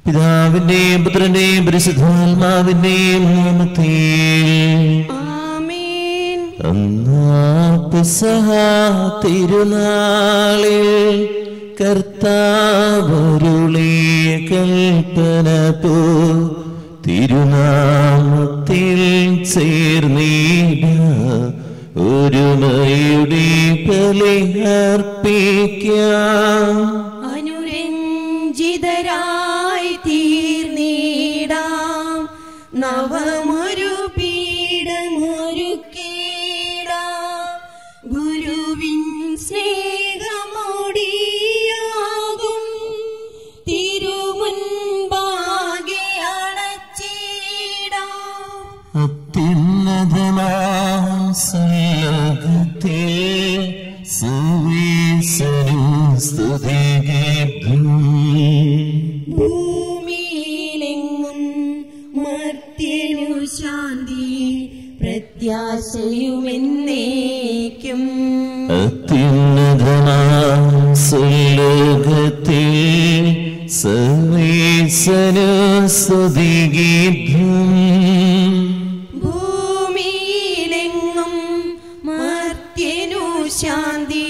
പിതാവിന്റെയും പുത്രന്റെയും പരിശുദ്ധാത്മാവിന്റെയും നാമത്തിൽ ആമേൻ അന്നാ പെസഹ തിരുനാളിൽ കർത്താവരുളിയ കൽപ്പന പോ തിരുനാമത്തിൽ ചേർന്നീട ഒരുമയുടെ ബലി അർപ്പിക്കാം അനുരഞ്ജിതരായി തീർന്നിടാം നവമൊരു പീഠമൊരുക്കിടാം ഗുരുവിൻ സ്നേഹമോടിയാകും തിരുമുൻപാകെ അണച്ചിടാം അത്യുന്നതമാം സല്ലഗത്തിൽ സുവീസനും സ്തുതിഗീതം ഭൂമിയിലെങ്ങും മർത്യനു ശാന്തി പ്രത്യാശയുമെന്നേക്കും അത്യുന്നതമാം സുലോകത്തിൽ സവീസനു സ്തുതിഗീതം ഭൂമിയിലെങ്ങും മർത്യനു ശാന്തി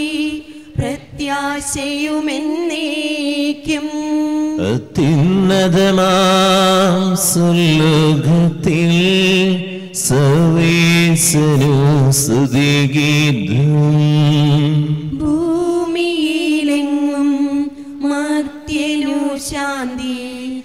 പ്രത്യാശയുമെന്നേക്കും അത്യുന്നതമാം സുലോകത്തിൽ സവീസനു സ്തുതിഗീതം ഭൂമിയിലെങ്ങും മർത്യനു ശാന്തി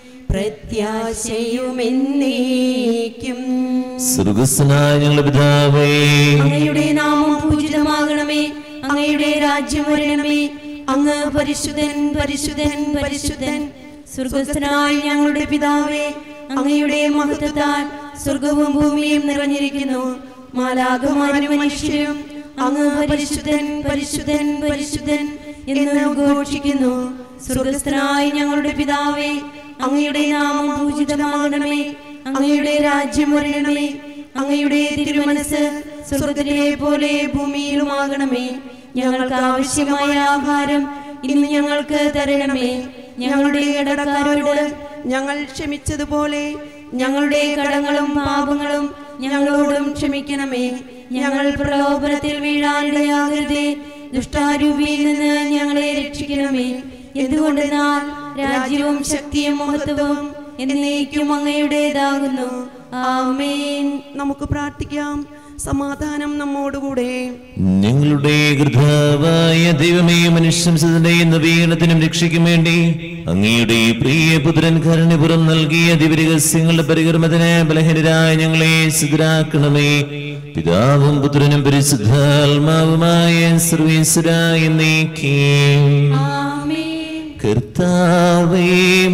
പ്രത്യാശയുമെന്നേക്കും സ്വർഗസ്നായ ഞങ്ങളുടെ പിതാവേ അങ്ങയുടെ നാമം പൂജിതമാകണമേ അങ്ങയുടെ രാജ്യം വരണമേ അങ്ങ് പരിശുദ്ധൻ പരിശുദ്ധൻ പരിശുദ്ധൻ സ്വർഗസ്ഥനായ ഞങ്ങളുടെ പിതാവേ അങ്ങയുടെ മഹത്വത്താൽ സ്വർഗവും ഭൂമിയും നിറഞ്ഞിരിക്കുന്നു മാലാകമാരും മനുഷ്യരും അങ്ങ് പരിശുദ്ധൻ പരിശുദ്ധൻ പരിശുദ്ധൻ എന്ന് ഘോഷിക്കുന്നു സ്വർഗസ്ഥനായ ഞങ്ങളുടെ പിതാവേ അങ്ങയുടെ നാമം പൂജിതമാകണമേ അങ്ങയുടെ രാജ്യം വരണമേ അങ്ങയുടെ തിരുമനസ് സ്വർഗത്തിലെ പോലെ ഭൂമിയിലുമാകണമേ ഞങ്ങൾക്ക് ആവശ്യമായ ആഹാരം ഇന്ന് ഞങ്ങൾക്ക് തരണമേ ഞങ്ങളുടെ കടക്കാരോട് ഞങ്ങൾ ക്ഷമിച്ചതുപോലെ ഞങ്ങളുടെ കടങ്ങളും പാപങ്ങളും ഞങ്ങളോടും ക്ഷമിക്കണമേ ഞങ്ങൾ പ്രലോഭനത്തിൽ വീഴാനിടയാകരുതേ ദുഷ്ടാരൂപിയിൽ നിന്ന് ഞങ്ങളെ രക്ഷിക്കണമേ എന്തുകൊണ്ടെന്നാൽ രാജ്യവും ശക്തിയും മഹത്വവും എന്നേക്കും അങ്ങയുടേതാകുന്നു ആമേൻ നമുക്ക് പ്രാർത്ഥിക്കാം സമാധാനം നമ്മോടുകൂടെ ഞങ്ങളുടെ കൃതാവായ ദൈവമേ മനുഷ്യംസത്തിന്റെ നവീകരണത്തിനും രക്ഷയ്ക്കും വേണ്ടി അങ്ങയുടെ പ്രിയ പുത്രൻ കരുണിപുറം നൽകിയ ദിവരഹസ്യങ്ങളുടെ പരികർമ്മത്തിന് ബലഹീനരായ ഞങ്ങളെ സിദ്ധരാക്കണമേ പിതാവും പുത്രനും പരിശുദ്ധാത്മാവുമായ സർവീശ്വരായ നീക്കീം ആമേൻ കർത്താവേ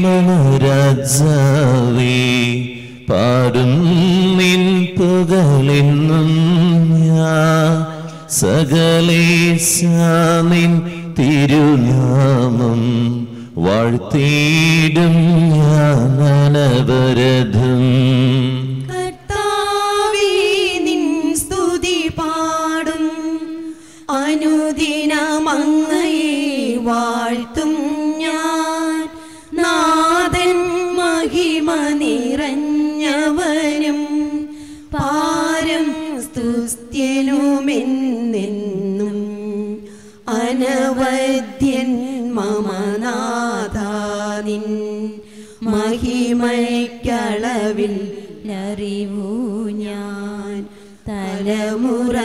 മനോരാജാവേ പാടും നിൻ പുകളിന്നും ഞാൻ സകലേശാനിൻ തിരുനാമം വാഴ്ത്തിയിടും ഞാൻ അനവരതം കർത്താവേ നിൻ സ്തുതി പാടും അനുദിനമങ്ങയെ വാഴ്ത്തും ഞാൻ നാഥൻ മഹിമ നിറഞ്ഞവനും പാരം സ്തുത്യനുമെന്നെന്നും അനവദ്യൻ മമനാഥാനിൻ മഹിമയ്ക്കളവിൽ അറിവൂ ഞാൻ തലമുറ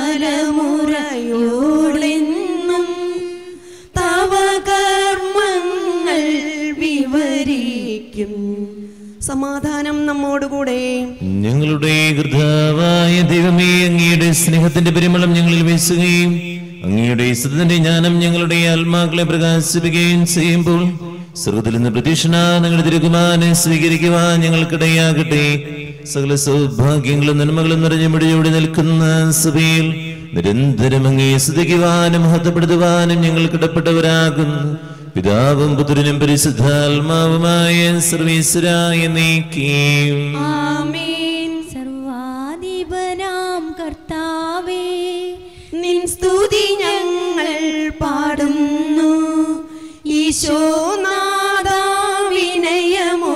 തലമുറയോടെന്നും തവ കർമ്മങ്ങൾ വിവരിക്കും സമാധാനം നമ്മോടുകൂടെ ഞങ്ങളുടെ കൃതാവായ ദൈവമേ അങ്ങയുടെ സ്നേഹത്തിന്റെ പരിമളം ഞങ്ങളിൽ വീശുകയും അങ്ങയുടെ സത്യത്തിന്റെ ജ്ഞാനം ഞങ്ങളുടെ ആത്മാക്കളെ പ്രകാശിപ്പിക്കുകയും ചെയ്യുമ്പോൾ സ്വർഗത്തിൽ നിന്ന് പ്രതീക്ഷണ ഞങ്ങളുടെ തിരുകുമാനെ സ്വീകരിക്കുവാൻ ഞങ്ങൾക്കിടയാകട്ടെ സകല സൗഭാഗ്യങ്ങളും നന്മകളും നിറഞ്ഞു മുടിയോടി നിൽക്കുന്ന സഭയിൽ നിരന്തരം അങ്ങേ സ്തുതിക്കുവാനും മഹത്വപ്പെടുത്തുവാനും ഞങ്ങൾ കിടപ്പെട്ടവരാകുന്നു പിതാവും പുത്രനും പരിശുദ്ധാത്മാവുമായ സർവീശ്വരായ നീക്കിയും ആമേൻ സർവാധിപനാം കർത്താവേ നിൻ സ്തുതി ഞങ്ങൾ പാടുന്നു ഈശോനാഥ വിനയമോ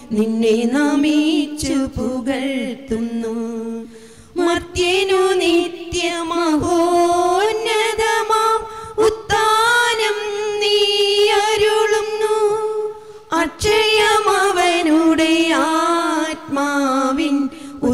നിന്നെ നമിച്ചു പുകഴ്ത്തുന്നു മർത്യനു നിത്യമഹോന്നതമാം ഉത്താനം നീ അരുളുന്നു അക്ഷയമവനുടെ ആത്മാവിൻ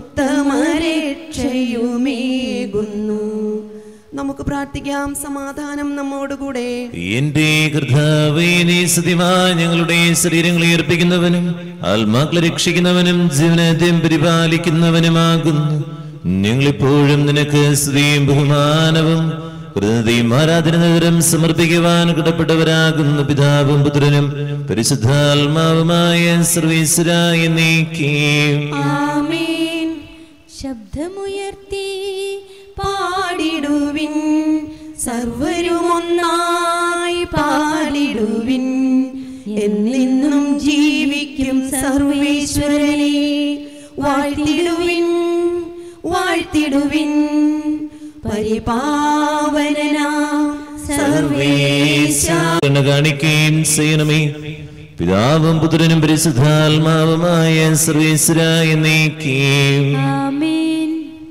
ഉത്തമരക്ഷയുമേകുന്നു നമുക്ക് പ്രാർത്ഥിക്കാം സമാധാനം നമ്മോടുകൂടെ എന്റെ കർത്താവേ നീ സത്യമായി ഞങ്ങളുടെ ശരീരങ്ങളെ ഏർപ്പിക്കുന്നവനും ആത്മാക്കളെ രക്ഷിക്കുന്നവനും ജീവനത്തെയും പരിപാലിക്കുന്നവനുമാകുന്നു ഞങ്ങളിപ്പോഴും നിനക്ക് സ്തുതിയും ബഹുമാനവും കൃതയും ആരാധന നഗരം സമർപ്പിക്കുവാൻ കടപ്പെട്ടവരാകുന്നു പിതാവും പുത്രനും പരിശുദ്ധാത്മാവുമായ സർവീശ്വരായ നീക്കിയും ആമേൻ ശബ്ദമുയർത്തി പാടിടുവിൻ സർവരുമൊന്നായി പാടിടുവിൻ എന്നെന്നും ജീവിക്കും സർവേശ്വരനെ വാഴ്ത്തിടുവിൻ വാഴ്ത്തിടുവിൻ പരിപാവനാം സർവേശ കരുണ കാണിക്കുകയും ചെയ്യണമേ പിതാവും പുത്രനും പരിശുദ്ധാത്മാവുമായ സർവീശ്വരായ നീക്കിയും ആമേൻ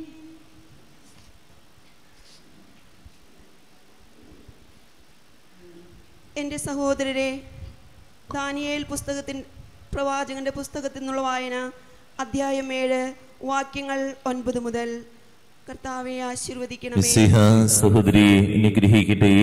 എൻ്റെ സഹോദരരെ ദാനിയേൽ പുസ്തകത്തിൻ പ്രവാചകന്റെ പുസ്തകത്തിൽ നിന്നുള്ള വായന അധ്യായം ഏഴ് വാക്യങ്ങൾ ഒൻപത് മുതൽ കർത്താവെ ആശീർവദിക്കണമേ മിശിഹ സഹോദരി അനുഗ്രഹിക്കട്ടെ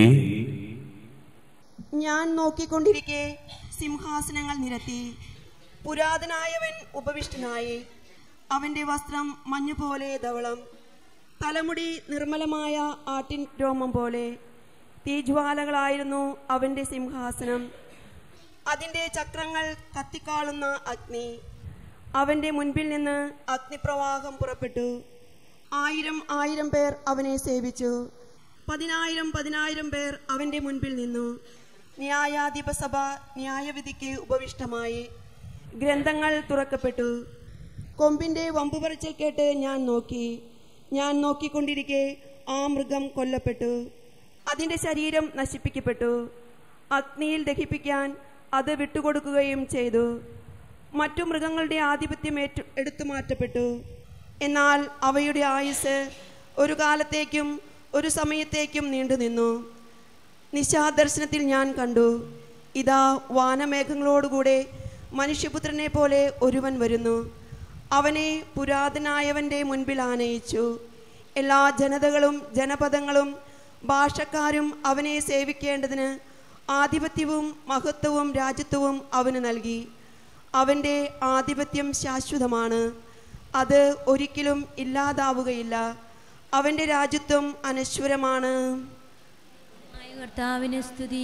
ഞാൻ നോക്കിക്കൊണ്ടിരിക്കെ സിംഹാസനങ്ങൾ നിരത്തി പുരാതനായവൻ ഉപവിഷ്ടനായി അവന്റെ വസ്ത്രം മഞ്ഞുപോലെ ധവളം തലമുടി നിർമ്മലമായ ആട്ടിൻ രോമം പോലെ തീജ്വാലകളായിരുന്നു അവന്റെ സിംഹാസനം അതിന്റെ ചക്രങ്ങൾ കത്തിക്കാളുന്ന അഗ്നി അവന്റെ മുൻപിൽ നിന്ന് അഗ്നിപ്രവാഹം പുറപ്പെട്ടു ആയിരം ആയിരം പേർ അവനെ സേവിച്ചു പതിനായിരം പതിനായിരം പേർ അവന്റെ മുൻപിൽ നിന്നു ന്യായാധിപ സഭ ന്യായവിധിക്ക് ഉപവിഷ്ടമായി ഗ്രന്ഥങ്ങൾ തുറക്കപ്പെട്ടു കൊമ്പിന്റെ വമ്പു പറച്ചിൽ കേട്ട് ഞാൻ നോക്കി ഞാൻ നോക്കിക്കൊണ്ടിരിക്കെ ആ മൃഗം കൊല്ലപ്പെട്ടു അതിന്റെ ശരീരം നശിപ്പിക്കപ്പെട്ടു അഗ്നിയിൽ ദഹിപ്പിക്കാൻ അത് വിട്ടുകൊടുക്കുകയും ചെയ്തു മറ്റു മൃഗങ്ങളുടെ ആധിപത്യം ഏറ്റു എടുത്തു മാറ്റപ്പെട്ടു എന്നാൽ അവയുടെ ആയുസ് ഒരു കാലത്തേക്കും ഒരു സമയത്തേക്കും നീണ്ടുനിന്നു നിശാദർശനത്തിൽ ഞാൻ കണ്ടു ഇതാ വാനമേഘങ്ങളോടുകൂടെ മനുഷ്യപുത്രനെ പോലെ ഒരുവൻ വരുന്നു അവനെ പുരാതനായവന്റെ മുൻപിൽ ആനയിച്ചു എല്ലാ ജനതകളും ജനപദങ്ങളും ഭാഷക്കാരും അവനെ സേവിക്കേണ്ടതിന് ആധിപത്യവും മഹത്വവും രാജ്യത്വവും അവന് നൽകി അവൻ്റെ ആധിപത്യം ശാശ്വതമാണ് അത് ഒരിക്കലും ഇല്ലാതാവുകയില്ല അവൻ്റെ രാജ്യത്വം അനശ്വരമാണ് ആയ കർത്താവിന് സ്തുതി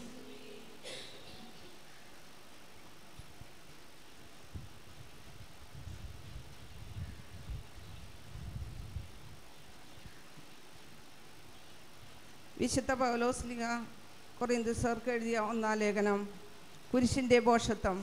വിശുദ്ധ പൗലോസ്ലിക കൊറിന്തുസർക്ക് എഴുതിയ ഒന്നാം ലേഖനം കുരിശിൻ്റെ ഭോഷത്വം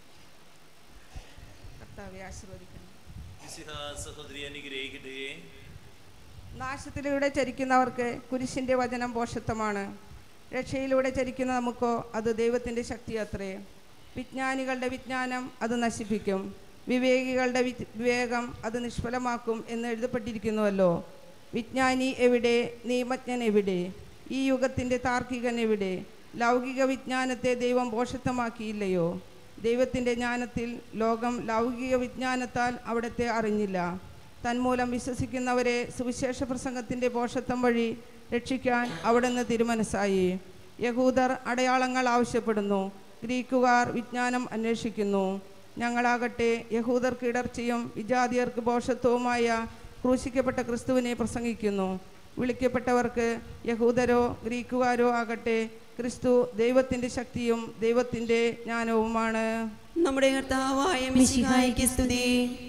കർത്താവെ ആശീർവദിക്കണം സഹോദരി അനുഗ്രഹിക്കട്ടെ നാശത്തിലൂടെ ചരിക്കുന്നവർക്ക് കുരിശിൻ്റെ വചനം ഭോഷത്വമാണ് രക്ഷയിലൂടെ ചരിക്കുന്ന നമുക്കോ അത് ദൈവത്തിൻ്റെ ശക്തി അത്രേ വിജ്ഞാനികളുടെ വിജ്ഞാനം അത് നശിപ്പിക്കും വിവേകികളുടെ വി- വിവേകം അത് നിഷ്ഫലമാക്കും എന്ന് എഴുതപ്പെട്ടിരിക്കുന്നുവല്ലോ വിജ്ഞാനി എവിടെ നിയമജ്ഞൻ എവിടെ ഈ യുഗത്തിൻ്റെ താർക്കികൻ എവിടെ ലൗകിക വിജ്ഞാനത്തെ ദൈവം ഭോഷത്വമാക്കിയില്ലയോ ദൈവത്തിൻ്റെ ജ്ഞാനത്തിൽ ലോകം ലൗകിക വിജ്ഞാനത്താൽ അവിടത്തെ അറിഞ്ഞില്ല തന്മൂലം വിശ്വസിക്കുന്നവരെ സുവിശേഷ പ്രസംഗത്തിൻ്റെ പോഷത്വം വഴി രക്ഷിക്കാൻ അവിടുന്ന് തിരുമനസ്സായി യഹൂദർ അടയാളങ്ങൾ ആവശ്യപ്പെടുന്നു ഗ്രീക്കുകാർ വിജ്ഞാനം അന്വേഷിക്കുന്നു ഞങ്ങളാകട്ടെ യഹൂദർക്ക് ഇടർച്ചയും വിജാതിയർക്ക് പോഷത്വവുമായ ക്രൂശിക്കപ്പെട്ട ക്രിസ്തുവിനെ പ്രസംഗിക്കുന്നു വിളിക്കപ്പെട്ടവർക്ക് യഹൂദരോ ഗ്രീക്കുകാരോ ആകട്ടെ ക്രിസ്തു ദൈവത്തിൻ്റെ ശക്തിയും ദൈവത്തിൻ്റെ ജ്ഞാനവുമാണ് നമ്മുടെ കർത്താവായ മിശിഹായ്ക്ക് സ്തുതി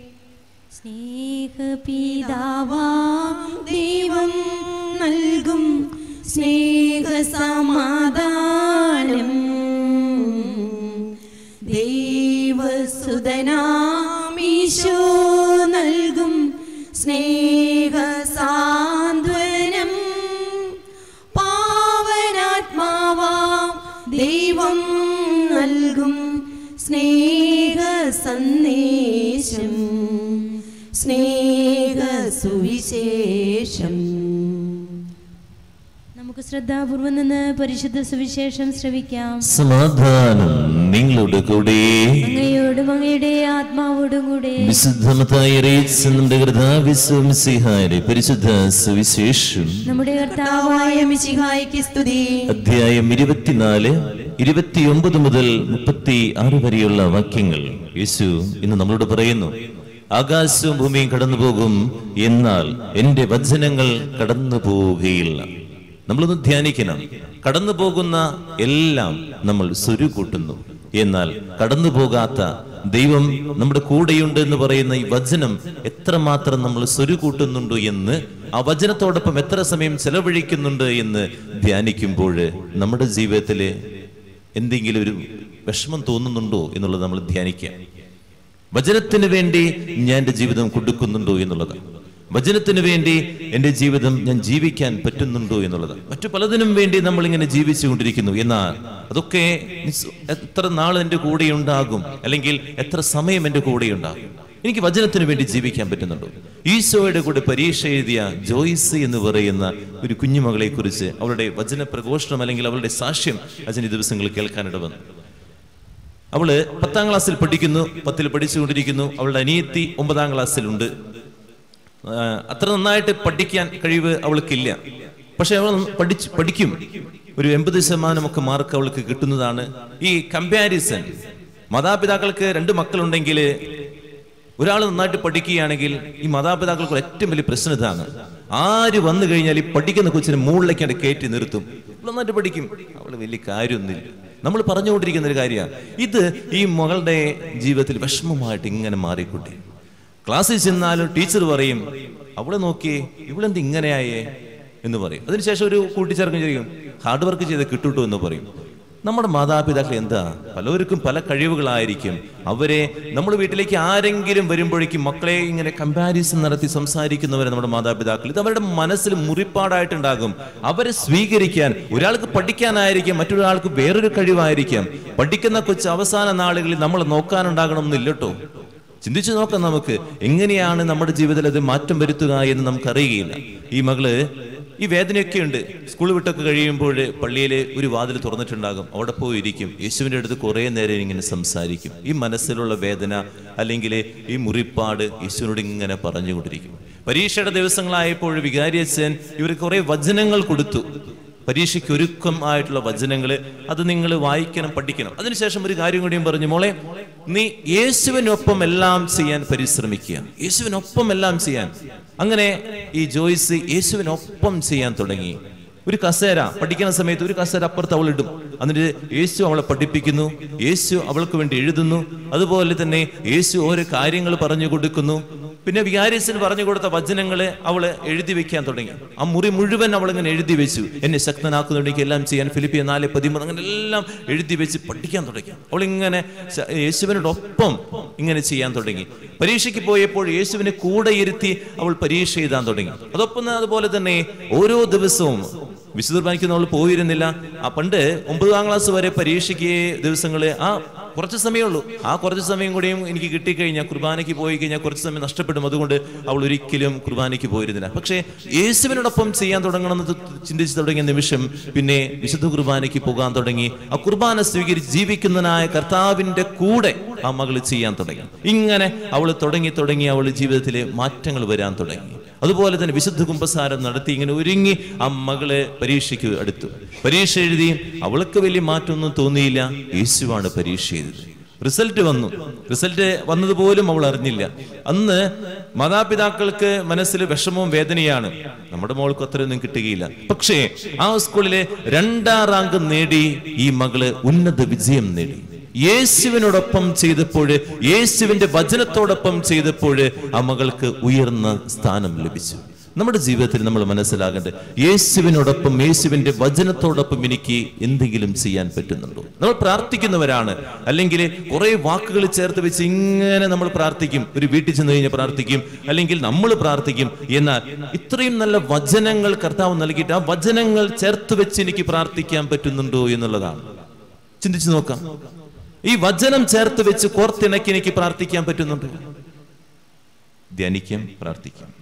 സ്നേഹപിതാവാം ദൈവം നൽകും സ്നേഹ സമാധാനം ദൈവസുതനാമീശോ നൽകും സ്നേഹ സാന്ത്വനം പാവനാത്മാവാം ദൈവം നൽകും സ്നേഹ സന്ദേശം സ്നേഹ സുവിശേഷം നമുക്ക് ശ്രദ്ധാപൂർവം നിന്ന് പരിശുദ്ധ സുവിശേഷം ശ്രവിക്കാം സമാധാനം നിങ്ങളുടെ കൂടെ അങ്ങയോടും അങ്ങയുടെ ആത്മാവോടും കൂടെ വിശുദ്ധമതായി അറിയിച്ച നമ്മുടെ കർത്താവിശ്വസിഹായുടെ പരിശുദ്ധ സുവിശേഷം നമ്മുടെ കർത്താവായ കർത്താവായ മിശിഹായ്ക്ക് സ്തുതി അധ്യായം ഇരുപത്തിനാല് ഇരുപത്തിയൊമ്പത് മുതൽ മുപ്പത്തി ആറ് വരെയുള്ള വാക്യങ്ങൾ യേശു ഇന്ന് നമ്മളോട് പറയുന്നു ആകാശവും ഭൂമിയും കടന്നു പോകും എന്നാൽ എന്റെ വചനങ്ങൾ കടന്നു പോവുകയില്ല നമ്മളൊന്ന് ധ്യാനിക്കണം കടന്നു പോകുന്ന എല്ലാം നമ്മൾ സ്വരു കൂട്ടുന്നു എന്നാൽ കടന്നു പോകാത്ത ദൈവം നമ്മുടെ കൂടെയുണ്ട് എന്ന് പറയുന്ന ഈ വചനം എത്രമാത്രം നമ്മൾ സ്വരു കൂട്ടുന്നുണ്ട് എന്ന് ആ വചനത്തോടൊപ്പം എത്ര സമയം ചെലവഴിക്കുന്നുണ്ട് എന്ന് ധ്യാനിക്കുമ്പോൾ നമ്മുടെ ജീവിതത്തിൽ എന്തെങ്കിലും ഒരു വിഷമം തോന്നുന്നുണ്ടോ എന്നുള്ളത് നമ്മൾ ധ്യാനിക്കുക വചനത്തിന് വേണ്ടി ഞാൻ എൻ്റെ ജീവിതം കൊടുക്കുന്നുണ്ടോ എന്നുള്ളത് വചനത്തിന് വേണ്ടി എൻ്റെ ജീവിതം ഞാൻ ജീവിക്കാൻ പറ്റുന്നുണ്ടോ എന്നുള്ളത് മറ്റു പലതിനും വേണ്ടി നമ്മൾ ഇങ്ങനെ ജീവിച്ചുകൊണ്ടിരിക്കുന്നു എന്നാൽ അതൊക്കെ നിസ്- എത്ര നാൾ എൻ്റെ കൂടെ ഉണ്ടാകും അല്ലെങ്കിൽ എത്ര സമയം എൻ്റെ കൂടെ ഉണ്ടാകും എനിക്ക് വചനത്തിന് വേണ്ടി ജീവിക്കാൻ പറ്റുന്നുണ്ടോ ഈശോയുടെ കൂടെ പരീക്ഷ എഴുതിയ ജോയ്സ് എന്ന് പറയുന്ന ഒരു കുഞ്ഞുമകളെ കുറിച്ച് അവളുടെ വചന പ്രഘോഷണം അല്ലെങ്കിൽ അവളുടെ സാക്ഷ്യം അച്ഛൻ ഈ ദിവസങ്ങളിൽ കേൾക്കാനിട വന്നു അവള് പത്താം ക്ലാസ്സിൽ പഠിക്കുന്നു പത്തിൽ പഠിച്ചുകൊണ്ടിരിക്കുന്നു അവളുടെ അനിയത്തി ഒമ്പതാം ക്ലാസ്സിലുണ്ട് ആ, അത്ര നന്നായിട്ട് പഠിക്കാൻ കഴിവ് അവൾക്കില്ല പക്ഷെ അവൾ പഠിച്ച് പഠിക്കും ഒരു എൺപത് ശതമാനമൊക്കെ മാർക്ക് അവൾക്ക് കിട്ടുന്നതാണ് ഈ കമ്പാരിസൺ മാതാപിതാക്കൾക്ക് രണ്ട് മക്കളുണ്ടെങ്കിൽ ഒരാൾ നന്നായിട്ട് പഠിക്കുകയാണെങ്കിൽ ഈ മാതാപിതാക്കൾക്ക് ഏറ്റവും വലിയ പ്രശ്നം ഇതാണ് ആര് വന്നു കഴിഞ്ഞാൽ ഈ പഠിക്കുന്ന കൊച്ചിനെ മുകളിലേക്കാണ് കയറ്റി നിർത്തും അവൾ നന്നായിട്ട് പഠിക്കും അവൾ വലിയ കാര്യമൊന്നുമില്ല നമ്മൾ പറഞ്ഞുകൊണ്ടിരിക്കുന്ന ഒരു കാര്യമാണ് ഇത് ഈ മകളുടെ ജീവിതത്തിൽ വിഷമമായിട്ട് ഇങ്ങനെ മാറിക്കൂട്ടി ക്ലാസ്സിൽ ചെന്നാലും ടീച്ചർ പറയും അവളെ നോക്കിയേ ഇവളെന്ത് ഇങ്ങനെയായേ എന്ന് പറയും അതിനുശേഷം ഒരു കൂട്ടിച്ചേർക്കും ചെയ്യും ഹാർഡ് വർക്ക് ചെയ്ത് കിട്ടുട്ടോ എന്ന് പറയും നമ്മുടെ മാതാപിതാക്കൾ എന്താ പലർക്കും പല കഴിവുകളായിരിക്കും അവരെ നമ്മുടെ വീട്ടിലേക്ക് ആരെങ്കിലും വരുമ്പോഴേക്കും മക്കളെ ഇങ്ങനെ കമ്പാരിസൺ നടത്തി സംസാരിക്കുന്നവരെ നമ്മുടെ മാതാപിതാക്കൾ ഇത് അവരുടെ മനസ്സിൽ മുറിപ്പാടായിട്ടുണ്ടാകും അവരെ സ്വീകരിക്കാൻ ഒരാൾക്ക് പഠിക്കാനായിരിക്കും മറ്റൊരാൾക്ക് വേറൊരു കഴിവായിരിക്കാം പഠിക്കുന്ന കൊച്ചു അവസാന നാളുകളിൽ നമ്മൾ നോക്കാനുണ്ടാകണം എന്നില്ലട്ടോ ചിന്തിച്ചു നോക്കാം നമുക്ക് എങ്ങനെയാണ് നമ്മുടെ ജീവിതത്തിൽ അത് മാറ്റം വരുത്തുക എന്ന് നമുക്കറിയുകയില്ല ഈ മകള് ഈ വേദനയൊക്കെ ഉണ്ട് സ്കൂൾ വിട്ടൊക്കെ കഴിയുമ്പോൾ പള്ളിയിൽ ഒരു വാതിൽ തുറന്നിട്ടുണ്ടാകും അവിടെ പോയി ഇരിക്കും യേശുവിൻ്റെ അടുത്ത് കുറേ നേരം ഇങ്ങനെ സംസാരിക്കും ഈ മനസ്സിലുള്ള വേദന അല്ലെങ്കിൽ ഈ മുറിപ്പാട് യേശുവിനോട് ഇങ്ങനെ പറഞ്ഞുകൊണ്ടിരിക്കും പരീക്ഷയുടെ ദിവസങ്ങളായപ്പോൾ വികാരിയച്ഛൻ ഇവർക്ക് കുറേ വചനങ്ങൾ കൊടുത്തു പരീക്ഷയ്ക്ക് ഒരുക്കം ആയിട്ടുള്ള വചനങ്ങൾ അത് നിങ്ങൾ വായിക്കണം പഠിക്കണം അതിനുശേഷം ഒരു കാര്യം കൂടിയും പറഞ്ഞു മോളെ നീ യേശുവിനൊപ്പം എല്ലാം ചെയ്യാൻ പരിശ്രമിക്കുക യേശുവിനൊപ്പം എല്ലാം ചെയ്യാൻ അങ്ങനെ ഈ ജോയ്സ് യേശുവിനൊപ്പം ചെയ്യാൻ തുടങ്ങി ഒരു കസേര പഠിക്കുന്ന സമയത്ത് ഒരു കസേര അപ്പുറത്ത് അവൾ ഇടും എന്നിട്ട് യേശു അവളെ പഠിപ്പിക്കുന്നു യേശു അവൾക്ക് വേണ്ടി എഴുതുന്നു അതുപോലെ തന്നെ യേശു ഓരോ കാര്യങ്ങൾ പറഞ്ഞു കൊടുക്കുന്നു പിന്നെ വികാരിസിന് പറഞ്ഞു കൊടുത്ത വചനങ്ങള് അവള് എഴുതി വെക്കാൻ തുടങ്ങി ആ മുറി മുഴുവൻ അവൾ ഇങ്ങനെ എഴുതി വെച്ചു എന്നെ ശക്തനാക്കുന്നുണ്ടെങ്കിൽ എല്ലാം ചെയ്യാൻ ഫിലിപ്പിയ നാല് പതിമൂന്ന് അങ്ങനെ എല്ലാം എഴുതി വെച്ച് പഠിക്കാൻ തുടങ്ങി അവൾ ഇങ്ങനെ ശ- യേശുവിനോടൊപ്പം ഇങ്ങനെ ചെയ്യാൻ തുടങ്ങി പരീക്ഷയ്ക്ക് പോയപ്പോൾ യേശുവിനെ കൂടെ ഇരുത്തി അവൾ പരീക്ഷ എഴുതാൻ തുടങ്ങി അതൊപ്പം അതുപോലെ തന്നെ ഓരോ ദിവസവും വിശുദ്ധ കുർബാനയ്ക്ക് നമ്മൾ പോയിരുന്നില്ല ആ പണ്ട് ഒമ്പതാം ക്ലാസ് വരെ പരീക്ഷയ്ക്ക് ദിവസങ്ങള് ആ കുറച്ച് സമയമുള്ളൂ ആ കുറച്ച് സമയം കൂടിയും എനിക്ക് കിട്ടിക്കഴിഞ്ഞാൽ കുർബാനയ്ക്ക് പോയി കഴിഞ്ഞാൽ കുറച്ച് സമയം നഷ്ടപ്പെടും അതുകൊണ്ട് അവൾ ഒരിക്കലും കുർബാനയ്ക്ക് പോയിരുന്നില്ല പക്ഷേ യേശുവിനോടൊപ്പം ചെയ്യാൻ തുടങ്ങണമെന്ന് ത- ചിന്തിച്ചു തുടങ്ങിയ നിമിഷം പിന്നെ വിശുദ്ധ കുർബാനയ്ക്ക് പോകാൻ തുടങ്ങി ആ കുർബാന സ്വീകരിച്ച് ജീവിക്കുന്നതിനായ കർത്താവിന്റെ കൂടെ ആ മകള് ചെയ്യാൻ തുടങ്ങി ഇങ്ങനെ അവൾ തുടങ്ങി തുടങ്ങി അവൾ ജീവിതത്തിൽ മാറ്റങ്ങൾ വരാൻ തുടങ്ങി അതുപോലെ തന്നെ വിശുദ്ധ കുംഭസാരം നടത്തി ഇങ്ങനെ ഒരുങ്ങി ആ മകള് പരീക്ഷയ്ക്ക് അടുത്തു പരീക്ഷ എഴുതി അവൾക്ക് വലിയ മാറ്റമൊന്നും തോന്നിയില്ല യേശുവാണ് പരീക്ഷ ചെയ്തത് റിസൾട്ട് വന്നു റിസൾട്ട് വന്നതുപോലും അവൾ അറിഞ്ഞില്ല അന്ന് മാതാപിതാക്കൾക്ക് മനസ്സിൽ വിഷമവും വേദനയാണ് നമ്മുടെ മോൾക്ക് അത്രയൊന്നും കിട്ടുകയില്ല പക്ഷേ ആ സ്കൂളിലെ രണ്ടാം റാങ്ക് നേടി ഈ മകള് ഉന്നത വിജയം നേടി യേശുവിനോടൊപ്പം ചെയ്തപ്പോൾ യേശുവിന്റെ വചനത്തോടൊപ്പം ചെയ്തപ്പോൾ ആ മകൾക്ക് ഉയർന്ന സ്ഥാനം ലഭിച്ചു നമ്മുടെ ജീവിതത്തിൽ നമ്മൾ മനസ്സിലാകേണ്ടത് യേശുവിനോടൊപ്പം യേശുവിന്റെ വചനത്തോടൊപ്പം എനിക്ക് എന്തെങ്കിലും ചെയ്യാൻ പറ്റുന്നുണ്ടോ നമ്മൾ പ്രാർത്ഥിക്കുന്നവരാണ് അല്ലെങ്കിൽ കുറെ വാക്കുകൾ ചേർത്ത് വെച്ച് ഇങ്ങനെ നമ്മൾ പ്രാർത്ഥിക്കും ഒരു വീട്ടിൽ ചെന്ന് കഴിഞ്ഞാൽ പ്രാർത്ഥിക്കും അല്ലെങ്കിൽ നമ്മൾ പ്രാർത്ഥിക്കും എന്നാൽ ഇത്രയും നല്ല വചനങ്ങൾ കർത്താവ് നൽകിയിട്ട് ആ വചനങ്ങൾ ചേർത്ത് വെച്ച് എനിക്ക് പ്രാർത്ഥിക്കാൻ പറ്റുന്നുണ്ടോ എന്നുള്ളതാണ് ചിന്തിച്ചു നോക്കാം ഈ വചനം ചേർത്ത് വെച്ച് കോർത്തിണക്കി എനിക്ക് പ്രാർത്ഥിക്കാൻ പറ്റുന്നുണ്ട് ധ്യാനിക്കാം പ്രാർത്ഥിക്കാം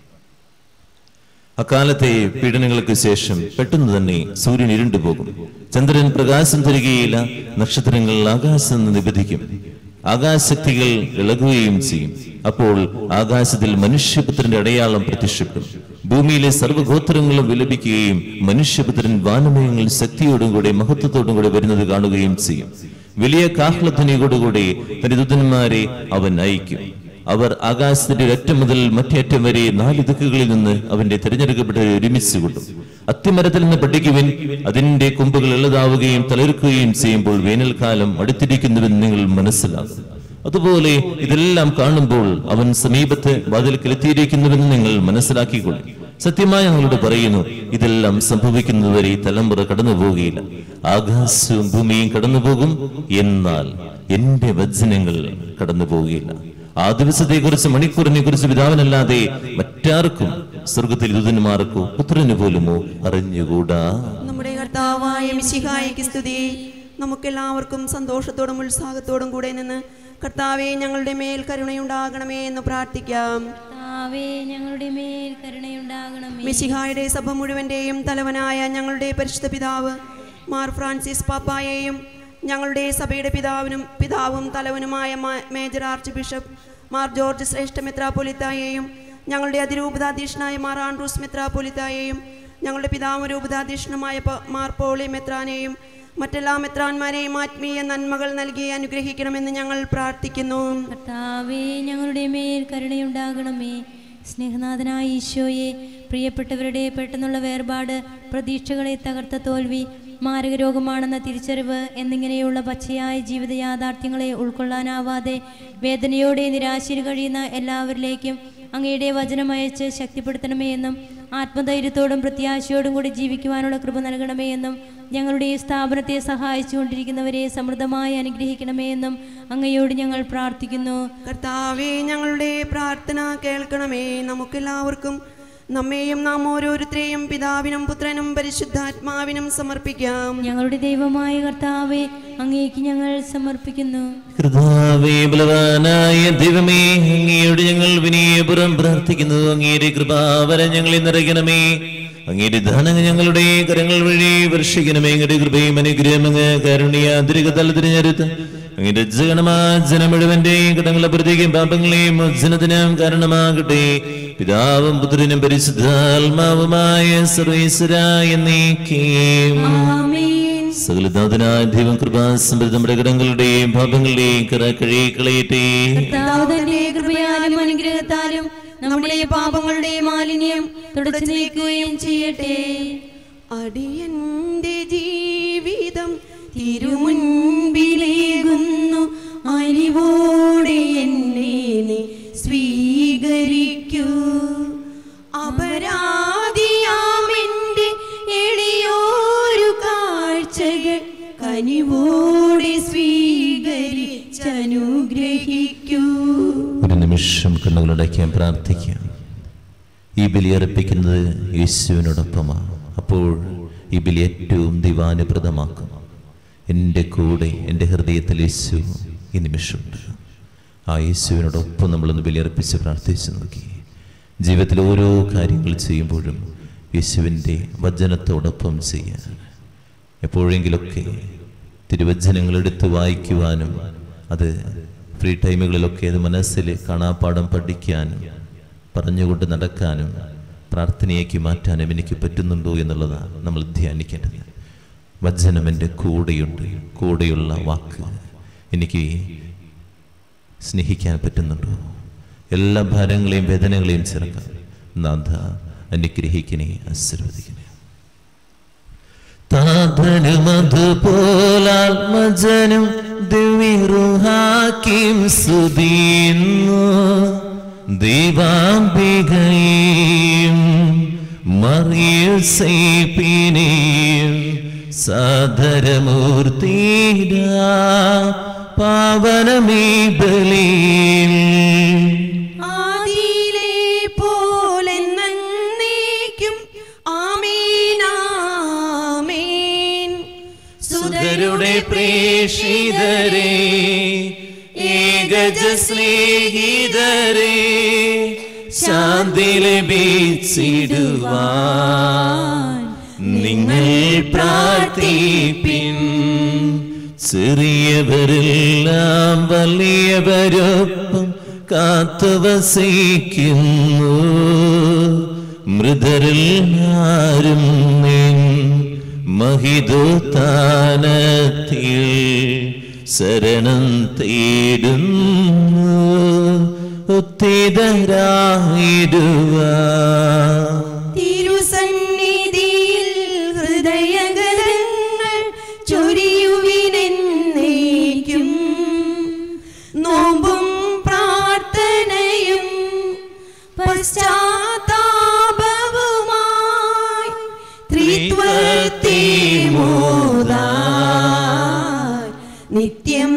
അക്കാലത്തെ പീഡനങ്ങൾക്ക് ശേഷം പെട്ടെന്ന് തന്നെ സൂര്യൻ ഇരുണ്ടുപോകും ചന്ദ്രൻ പ്രകാശം തരികയില്ല നക്ഷത്രങ്ങൾ ആകാശം നിന്ന് നിബന്ധിക്കും ആകാശക്തികൾ ഇളകുകയും ചെയ്യും അപ്പോൾ ആകാശത്തിൽ മനുഷ്യപുത്രന്റെ അടയാളം പ്രത്യക്ഷപ്പെടും ഭൂമിയിലെ സർവ്വഗോത്രങ്ങളും വിലപിക്കുകയും മനുഷ്യപുത്രൻ വാനമയങ്ങൾ ശക്തിയോടും കൂടെ മഹത്വത്തോടും കൂടെ വരുന്നത് കാണുകയും ചെയ്യും വലിയ കാഹ്ലധ്വനിയോടുകൂടി തന്റെ ദുതന്മാരെ അവൻ അയക്കും അവർ ആകാശത്തിന്റെ ഒരറ്റം മുതൽ മറ്റേ അറ്റം വരെ നാല് ദിക്കുകളിൽ നിന്ന് അവന്റെ തിരഞ്ഞെടുക്കപ്പെട്ടവരെ ഒരുമിച്ച് കൊണ്ടും അത്തിമരത്തിൽ നിന്ന് പഠിക്കുവിൻ അതിന്റെ കൊമ്പുകൾ എളുതാവുകയും തളിർക്കുകയും ചെയ്യുമ്പോൾ വേനൽക്കാലം അടുത്തിരിക്കുന്നുവെന്ന് നിങ്ങൾ മനസ്സിലാകും അതുപോലെ ഇതെല്ലാം കാണുമ്പോൾ അവൻ സമീപത്ത് വാതിൽക്കിലെത്തിയിരിക്കുന്നുവെന്ന് നിങ്ങൾ മനസ്സിലാക്കിക്കൊള്ളും സത്യമായി ഞങ്ങളോട് പറയുന്നു ഇതെല്ലാം സംഭവിക്കുന്നതുവരെ ഈ തലമുറ കടന്നു പോവുകയില്ല ആകാശവും ഭൂമിയും കടന്നു പോകും എന്നാൽ എന്റെ വചനങ്ങൾ കടന്നു പോവുകയില്ല ആ ദിവസത്തെ കുറിച്ച് മണിക്കൂറിനെ കുറിച്ച് പിതാവിനല്ലാതെ മറ്റാർക്കും സ്വർഗത്തിൽ ദൂതന്മാർക്കോ പുത്രന് പോലുമോ അറിഞ്ഞുകൂടാ നമ്മുടെ കർത്താവായ മിശിഹായിക്ക് സ്തുതി നമുക്കെല്ലാവർക്കും സന്തോഷത്തോടും ഉത്സാഹത്തോടും കൂടെ നിന്ന് കർത്താവെ ഞങ്ങളുടെ മേൽ കരുണയുണ്ടാകണമേ എന്ന് പ്രാർത്ഥിക്കാം കർത്താവേ ഞങ്ങളുടെ മേൽ കരുണയുണ്ടാകണമേ മിശിഹായുടെ സഭ മുഴുവന്റെയും തലവനായ ഞങ്ങളുടെ പരിശുദ്ധ പിതാവ് മാർ ഫ്രാൻസിസ് പാപ്പായെയും ഞങ്ങളുടെ സഭയുടെ പിതാവിനും പിതാവും തലവനുമായ മാ- major archbishop Mar George ശ്രേഷ്ഠ മെത്രാപ്പൊലിത്തായെയും ഞങ്ങളുടെ അതിരൂപതാധീഷനായ മാർ ആൻഡ്രൂസ് മെത്രാപ്പൊലിത്തായെയും ഞങ്ങളുടെ പിതാവ് രൂപതാധീഷനുമായ പ- മാർ പോളി മെത്രാനെയും മറ്റെല്ലാ മെത്രാന്മാരെയും ആത്മീയ നന്മകൾ നൽകി അനുഗ്രഹിക്കണമെന്ന് ഞങ്ങൾ പ്രാർത്ഥിക്കുന്നു കർത്താവേ ഞങ്ങളുടെ മേൽ കരുണയുണ്ടാകണമേ സ്നേഹനാഥനായ ഈശോയെ പ്രിയപ്പെട്ടവരുടെ പെട്ടെന്നുള്ള വേർപാട് പ്രതീക്ഷകളെ തകർത്ത തോൽവി മാരകരോഗമാണെന്ന തിരിച്ചറിവ് എന്നിങ്ങനെയുള്ള പച്ചയായ ജീവിത യാഥാർത്ഥ്യങ്ങളെ ഉൾക്കൊള്ളാനാവാതെ വേദനയോടെ നിരാശയിൽ കഴിയുന്ന എല്ലാവരിലേക്കും അങ്ങയുടെ വചനമയച്ച് ശക്തിപ്പെടുത്തണമേ എന്നും ആത്മധൈര്യത്തോടും പ്രത്യാശയോടും കൂടി ജീവിക്കുവാനുള്ള കൃപ നൽകണമേ എന്നും ഞങ്ങളുടെ ഈ സ്ഥാപനത്തെ സഹായിച്ചുകൊണ്ടിരിക്കുന്നവരെ സമൃദ്ധമായി അനുഗ്രഹിക്കണമേ എന്നും അങ്ങയോട് ഞങ്ങൾ പ്രാർത്ഥിക്കുന്നു കർത്താവെ ഞങ്ങളുടെ പ്രാർത്ഥന കേൾക്കണമേ നമുക്കെല്ലാവർക്കും നമ്മെയും നാം ഓരോരുത്തരെയും പിതാവിനും പുത്രനും പരിശുദ്ധാത്മാവിനും സമർപ്പിക്കാം ഞങ്ങളുടെ ദൈവമായ കർത്താവെ അങ്ങേക്ക് ഞങ്ങൾ സമർപ്പിക്കുന്നു കൃതാവേ ബലവാനായ ദൈവമേ അങ്ങയോട് ഞങ്ങൾ വിനയപുരം പ്രാർത്ഥിക്കുന്നു അങ്ങയുടെ കൃപാവര ഞങ്ങളെ നിറയ്ക്കണമേ അങ്ങയുടെ ധനം ഞങ്ങളുടെ കരങ്ങൾ വഴി വർഷിക്കണമേ അങ്ങയുടെ കൃപയും അനുഗ്രഹം അങ്ങ് കരുണിയ അതിരിക തല തിരഞ്ഞെടുത്ത് അങ്ങയുടെ ജനമാ ജനം മുഴുവന്റെയും കടങ്ങളെ പ്രതിയും പാപങ്ങളെയും മോചനത്തിനും കാരണമാകട്ടെ പിതാവും പുത്രനും പരിശുദ്ധാത്മാവുമായ സർവേശ്വരായ നീക്കേം സകലനാഥനായ ദൈവം കൃപാസമൃദ്ധ നമ്മുടെ കടങ്ങളുടെയും പാപങ്ങളുടെയും കറ കഴുകിക്കളയട്ടെ കർത്താവ് തന്റെ കൃപയാലും അനുഗ്രഹത്താലും നമ്മുടെ പാപങ്ങളുടെ മാലിന്യം തുടച്ചു നീക്കുകയും ചെയ്യട്ടെ അടിയന്റെ ജീവിതം തിരുമുൻപിലേകുന്നു അരിവോടെ എന്നെ നീ സ്വീകരിക്കൂ അപരാധിയാമെന്റെ എളിയോരു കാഴ്ചകൾ കനിവോടെ സ്വീകരിച്ചനുഗ്രഹിക്കൂ ഒരു നിമിഷം കണ്ണുകളടയ്ക്കാൻ പ്രാർത്ഥിക്കാം ഈ ബലി അർപ്പിക്കുന്നത് യേശുവിനോടൊപ്പമാണ് അപ്പോൾ ഈ ബലി ഏറ്റവും ദിവാനുപ്രദമാക്കും എൻ്റെ കൂടെ എൻ്റെ ഹൃദയത്തിൽ യേശു ഈ നിമിഷമുണ്ട് ആ യേശുവിനോടൊപ്പം നമ്മളൊന്ന് ബലിയർപ്പിച്ച് പ്രാർത്ഥിച്ചു നോക്കി ജീവിതത്തിൽ ഓരോ കാര്യങ്ങൾ ചെയ്യുമ്പോഴും യേശുവിൻ്റെ വചനത്തോടൊപ്പം ചെയ്യാൻ എപ്പോഴെങ്കിലൊക്കെ തിരുവചനങ്ങൾ എടുത്ത് വായിക്കുവാനും അത് ഫ്രീ ടൈമുകളിലൊക്കെ അത് മനസ്സിൽ കാണാപ്പാടം പഠിക്കാനും പറഞ്ഞുകൊണ്ട് നടക്കാനും പ്രാർത്ഥനയാക്കി മാറ്റാനും എനിക്ക് പറ്റുന്നുണ്ടോ എന്നുള്ളതാണ് നമ്മൾ ധ്യാനിക്കേണ്ടത് വചനം എൻ്റെ കൂടെയുണ്ട് കൂടെയുള്ള വാക്ക് എനിക്ക് സ്നേഹിക്കാൻ പറ്റുന്നുണ്ടോ എല്ലാ ഭാരങ്ങളെയും വേദനകളെയും ചേർക്കാം നാഥ അനുഗ്രഹിക്കണേ ആശീർവദിക്കണേ താതനും അതുപോലാത്മജനും ദിവ്യറുഹാക്കിം സുതീന്നു ദൈവാംബികയും മറിയ സേപ്പിനെയും സാദരമൂർത്തിര പാവനമേ ബലിയിൽ ആദിയിലെ പോലെന്നേക്കും ആമേൻ ആമേൻ സുതരുടെ പ്രേഷിതരേ ഏകജ സ്നേഹിതരെ ശാന്തി ലഭിച്ചിടുവാൻ നിങ്ങൾ പ്രാർത്ഥിപ്പിൻ ചെറിയവരെല്ലാം വലിയവരൊപ്പം കാത്തുവസിക്കുന്നു മൃതരിൽ ആരും നിൻ മഹിതുത്താനത്തിൽ ശരണം തേടുന്നു ഒത്തിതരായിടുവാ തിരുസന്നിധിയിൽ ഹൃദയഗതങ്ങൾ ചൊരിയുവിനെന്നേക്കും നോമ്പും പ്രാർത്ഥനയും പശ്ചാത്താപവുമായി ത്രിത്വത്തെ മോദാ നിത്യം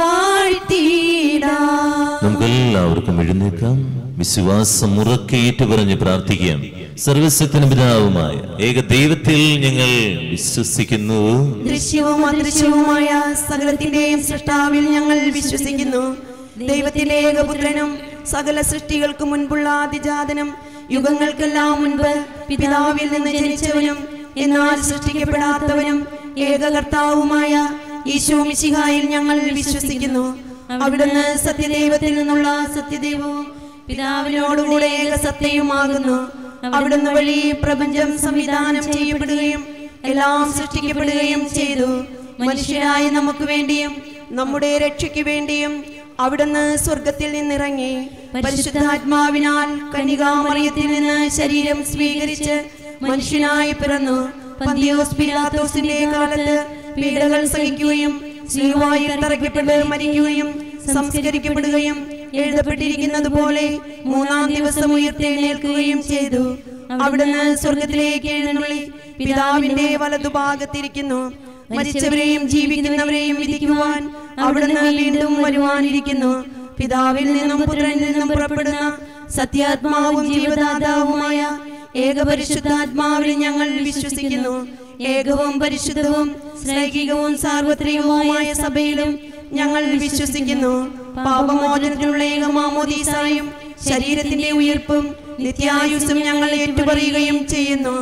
വാഴ്ത്തിടാം നമുക്കെല്ലാവർക്കും എഴുന്നേൽക്കാം വിശ്വാസം ഉറക്കേറ്റ് പറഞ്ഞ് പ്രാർത്ഥിക്കാം സർവസ്വത്തിന് പിതാവുമായ ഏക ദൈവത്തിൽ ഞങ്ങൾ വിശ്വസിക്കുന്നു ദൃശ്യവും അദൃശ്യവുമായ സകലത്തിന്റെയും സൃഷ്ടാവിൽ ഞങ്ങൾ വിശ്വസിക്കുന്നു ദൈവത്തിന്റെ ഏകപുത്രനും സകല സൃഷ്ടികൾക്ക് മുൻപുള്ള ആദിജാതനും യുഗങ്ങൾക്കെല്ലാം മുൻപ് പിതാവിൽ നിന്ന് ജനിച്ചവനും എന്നാൽ സൃഷ്ടിക്കപ്പെടാത്തവനും ഏകകർത്താവുമായ ഈശോ മിശിഹായിൽ ഞങ്ങൾ വിശ്വസിക്കുന്നു അവിടുന്ന് സത്യദൈവത്തിൽ നിന്നുള്ള സത്യദൈവവും പിതാവിനോടുകൂടെ ഏകസത്യയുമാകുന്നു അവിടുന്ന് വഴി പ്രപഞ്ചം സംവിധാനം ചെയ്യപ്പെടുകയും എല്ലാം സൃഷ്ടിക്കപ്പെടുകയും ചെയ്തു മനുഷ്യരായ നമുക്ക് വേണ്ടിയും നമ്മുടെ രക്ഷയ്ക്ക് വേണ്ടിയും അവിടുന്ന് സ്വർഗത്തിൽ നിന്നിറങ്ങി പരിശുദ്ധാത്മാവിനാൽ കനികാമറിയത്തിൽ നിന്ന് ശരീരം സ്വീകരിച്ച് മനുഷ്യനായി പിറന്നു പന്തിയോസ് പിലാത്തോസിന്റെ കാലത്ത് പീഡകൾ സഹിക്കുകയും ശ്രീവായിൽ തറയ്ക്കപ്പെട്ട് മരിക്കുകയും സംസ്കരിക്കപ്പെടുകയും എഴുതപ്പെട്ടിരിക്കുന്നത് പോലെ മൂന്നാം ദിവസം ഉയർത്തെഴുന്നേൽക്കുകയും ചെയ്തു അവിടുന്ന് സ്വർഗത്തിലേക്ക് എഴുന്നള്ളി പിതാവിന്റെ വലതുഭാഗത്തിരിക്കുന്നു മരിച്ചവരെയും ജീവിക്കുന്നവരെയും വിധിക്കുവാൻ അവിടുന്ന് വീണ്ടും വരുവാനിരിക്കുന്നു പിതാവിൽ നിന്നും പുത്രനിൽ നിന്നും പുറപ്പെടുന്ന സത്യാത്മാവും ജീവദാതാവുമായ ഏകപരിശുദ്ധാത്മാവിൽ ഞങ്ങൾ വിശ്വസിക്കുന്നു ഏകവും പരിശുദ്ധവും സ്നേഹികവും സാർവത്രികവുമായ സഭയിലും ഞങ്ങൾ വിശ്വസിക്കുന്നു പാപമോചനത്തിനുള്ള ഏകമാമോദീസായും ശരീരത്തിന്റെ ഉയർപ്പും നിത്യായുസ്സും ഞങ്ങൾ ഏറ്റുപറയുകയും ചെയ്യുന്നു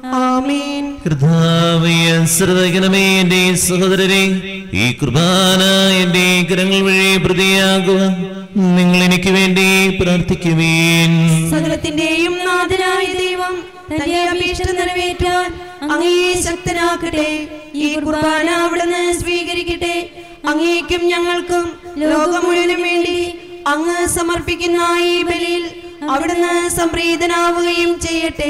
ആമേൻ കർത്താവേ സർവകനമേ എന്റെ സഹോദരരെ ഈ കുർബാന എന്റെ കരങ്ങൾ വഴി പ്രതിയാകുക നിങ്ങൾ എനിക്ക് വേണ്ടി പ്രാർത്ഥിക്കുവേൻ സകലത്തിന്റെയും നാഥനായ ദൈവം തന്റെ അഭീഷ്ട നിറവേറ്റാൻ അങ്ങേ ശക്തനാക്കട്ടെ ഈ കുർബാന അവിടുന്ന് സ്വീകരിക്കട്ടെ അങ്ങേക്കും ഞങ്ങൾക്കും ലോകം മുഴുവനും വേണ്ടി അങ്ങ് സമർപ്പിക്കുന്ന ഈ ബലിയിൽ അവിടുന്ന് സംപ്രീതനാവുകയും ചെയ്യട്ടെ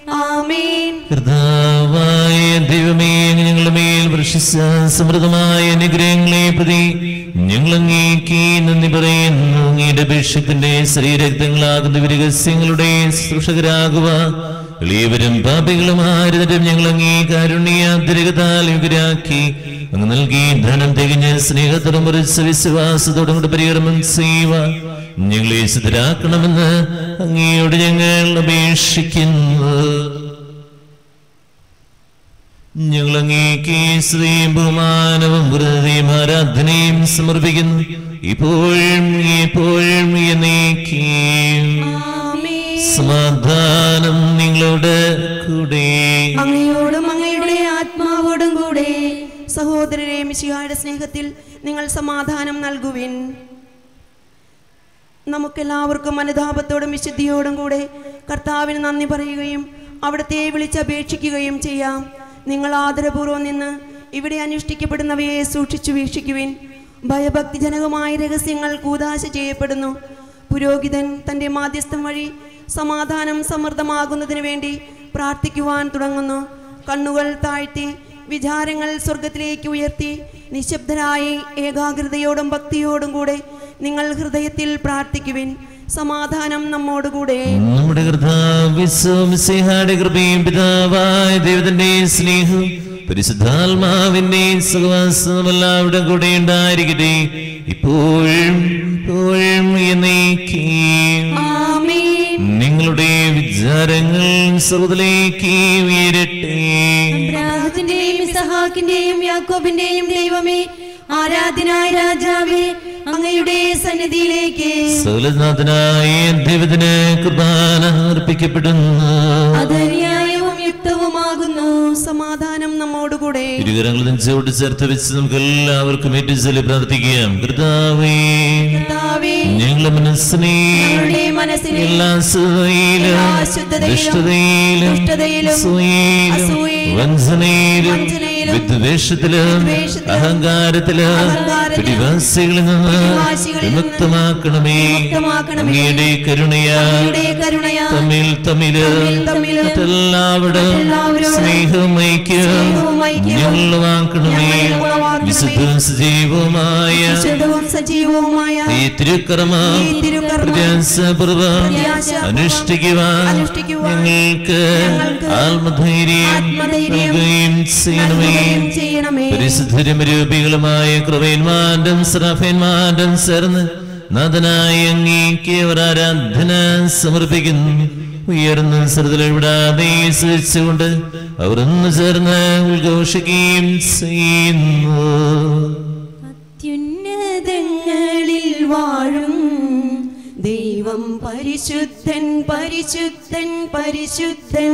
ആമേൻ കർത്താവായ ദൈവമേ അങ്ങ് ഞങ്ങളുടെ മേൽ വൃഷിച്ച സമൃദ്ധമായ അനുഗ്രഹങ്ങളെ പ്രതി ഞങ്ങൾ അങ്ങേക്ക് നന്ദി പറയുന്നു അങ്ങയുടെ അപേക്ഷത്തിന്റെ ശരീരക്തങ്ങളാകുന്ന രഹസ്യങ്ങളുടെ ശുശ്രൂഷകരാകുക എളിയവരും പാപികളുമായിരുന്നിട്ടും ഞങ്ങൾ അങ്ങേ കാരുണ്യാതിരകതാൽ യുഗരാക്കി അങ്ങ് നൽകി ധനം തികഞ്ഞ് സ്നേഹത്തോടും മുറിച്ച വിശ്വാസത്തോടും കൂടി പരികർമ്മം ചെയ്യുക ഞങ്ങളെ സിദ്ധരാക്കണമെന്ന് അങ്ങയോട് ഞങ്ങൾ അപേക്ഷിക്കുന്നു ഞങ്ങൾ അങ്ങേക്ക് സ്ത്രീയും ബഹുമാനവും ഹൃദയം ആരാധനയും സമർപ്പിക്കുന്നു ഇപ്പോഴും എപ്പോഴും എന്നേക്കും ആമേൻ സമാധാനം നിങ്ങളുടെ കൂടെ അങ്ങയോടും അങ്ങയുടെ ആത്മാവോടും കൂടെ സഹോദരരെ മിശിഹായുടെ സ്നേഹത്തിൽ നിങ്ങൾ സമാധാനം നൽകുവിൻ നമുക്കെല്ലാവർക്കും അനുതാപത്തോടും വിശുദ്ധിയോടും കൂടെ കർത്താവിന് നന്ദി പറയുകയും അവിടത്തെ വിളിച്ചപേക്ഷിക്കുകയും ചെയ്യാം നിങ്ങൾ ആദരപൂർവ്വം നിന്ന് ഇവിടെ അനുഷ്ഠിക്കപ്പെടുന്നവയെ സൂക്ഷിച്ചു വീക്ഷിക്കുവിൻ ഭയഭക്തിജനകമായ രഹസ്യങ്ങൾ കൂതാശ ചെയ്യപ്പെടുന്നു പുരോഹിതൻ തൻ്റെ മാധ്യസ്ഥം വഴി സമാധാനം സമൃദ്ധമാകുന്നതിന് വേണ്ടി പ്രാർത്ഥിക്കുവാൻ തുടങ്ങുന്നു കണ്ണുകൾ താഴ്ത്തി വിചാരങ്ങൾ സ്വർഗത്തിലേക്ക് ഉയർത്തി നിശബ്ദരായി ഏകാഗ്രതയോടും ഭക്തിയോടും കൂടെ നിങ്ങൾ ഹൃദയത്തിൽ പ്രാർത്ഥിക്കുവിൻ സമാധാനം നമ്മോടുകൂടെ നമ്മുടെ കർത്താവിശ്വസിഹാടെ കൃപയും പിതാവായ ദൈവത്തിന്റെ സ്നേഹവും പരിശുദ്ധാത്മാവിന്റെ സഹവാസവും എല്ലാവരുടെ കൂടെ ഉണ്ടായിരിക്കട്ടെ ഇപ്പോഴും ഇപ്പോഴും എന്നേക്കും ആമേൻ നിങ്ങളുടെ വിചാരങ്ങൾ സർവ്വതിലേക്ക് ഉയരട്ടെ അബ്രാഹത്തിന്റെയും ഇസഹാക്കിന്റെയും യാക്കോബിന്റെയും ദൈവമേ ആരാധനായ രാജാവേ അങ്ങയുടെ സന്നിധിയിലേക്ക് സകലനാഥനായ ദൈവത്തിന് കുർബാന അർപ്പിക്കപ്പെടുന്നു അത് ന്യായവും യുക്തവുമാകുന്നു സമാധാനം നമ്മോടുകൂടെ ഇരുകരങ്ങൾ നെഞ്ചോട് ചേർത്ത് വെച്ച് നമുക്ക് എല്ലാവർക്കും ഏറ്റുചൊല്ലി പ്രാർത്ഥിക്കാം കർത്താവേ കർത്താവേ, ഞങ്ങളുടെ മനസ്സിനെ ഞങ്ങളുടെ മനസ്സിനെ എല്ലാ അസൂയയിലും, എല്ലാ അശുദ്ധതയിലും, ദുഷ്ടതയിലും, ദുഷ്ടതയിലും, അസൂയയിലും, അസൂയയിലും, വഞ്ചനയിലും വഞ്ചനയിലും, വിദ്വേഷത്തിലും വിദ്വേഷത്തിലും, അഹങ്കാരത്തിലും അഹങ്കാരത്തിലും, പിടിവാസികളിൽ നിന്ന് പിടിവാശികളിൽ നിന്ന് വിമുക്തമാക്കണമേ വിമുക്തമാക്കണമേ. അങ്ങയുടെ കരുണയാ അങ്ങയുടെ കരുണയാൽ തമ്മിൽ തമ്മില് തമ്മില് മറ്റെല്ലാവരും മറ്റെല്ലാവരോടും സ്നേഹവും ഐക്യം സ്നേഹവും ഐക്യവും ഞങ്ങൾ വാക്കണമേ ഞങ്ങളിൽ ഉളവാക്കണമേ. വിശുദ്ധവും സജീവവുമായ ശുദ്ധവും സജീവവുമായ ഈ തിരുക്കർമ്മം ഈ തിരുക്കർമ്മം പ്രത്യാശപൂർവം പ്രത്യാശപൂർവ്വം അനുഷ്ഠിക്കുവാൻ അനുഷ്ഠിക്കുവാൻ ഞങ്ങൾക്ക് ഞങ്ങൾക്ക് ആത്മധൈര്യം ആത്മധൈര്യം നൽകുകയും ചെയ്യണമേ നൽകുകയും ചെയ്യണമേ പരിശുദ്ധരും രൂപികളുമായ കൃപയന്മാരും ശ്രഫന്മാരും ചേർന്ന് നാഥനായ അങ്ങേക്ക് ഒരു ആരാധന സമർപ്പിക്കുന്നു ഉയർന്ന ശ്രദ്ധയിൽ വിടാതെ സ്വിച്ചുകൊണ്ട് അവർ ഒന്ന് ചേർന്ന് ഉദ്ഘോഷിക്കുകയും ചെയ്യുന്നു അത്യുന്നതങ്ങളിൽ വാഴും ദൈവം പരിശുദ്ധൻ പരിശുദ്ധൻ പരിശുദ്ധൻ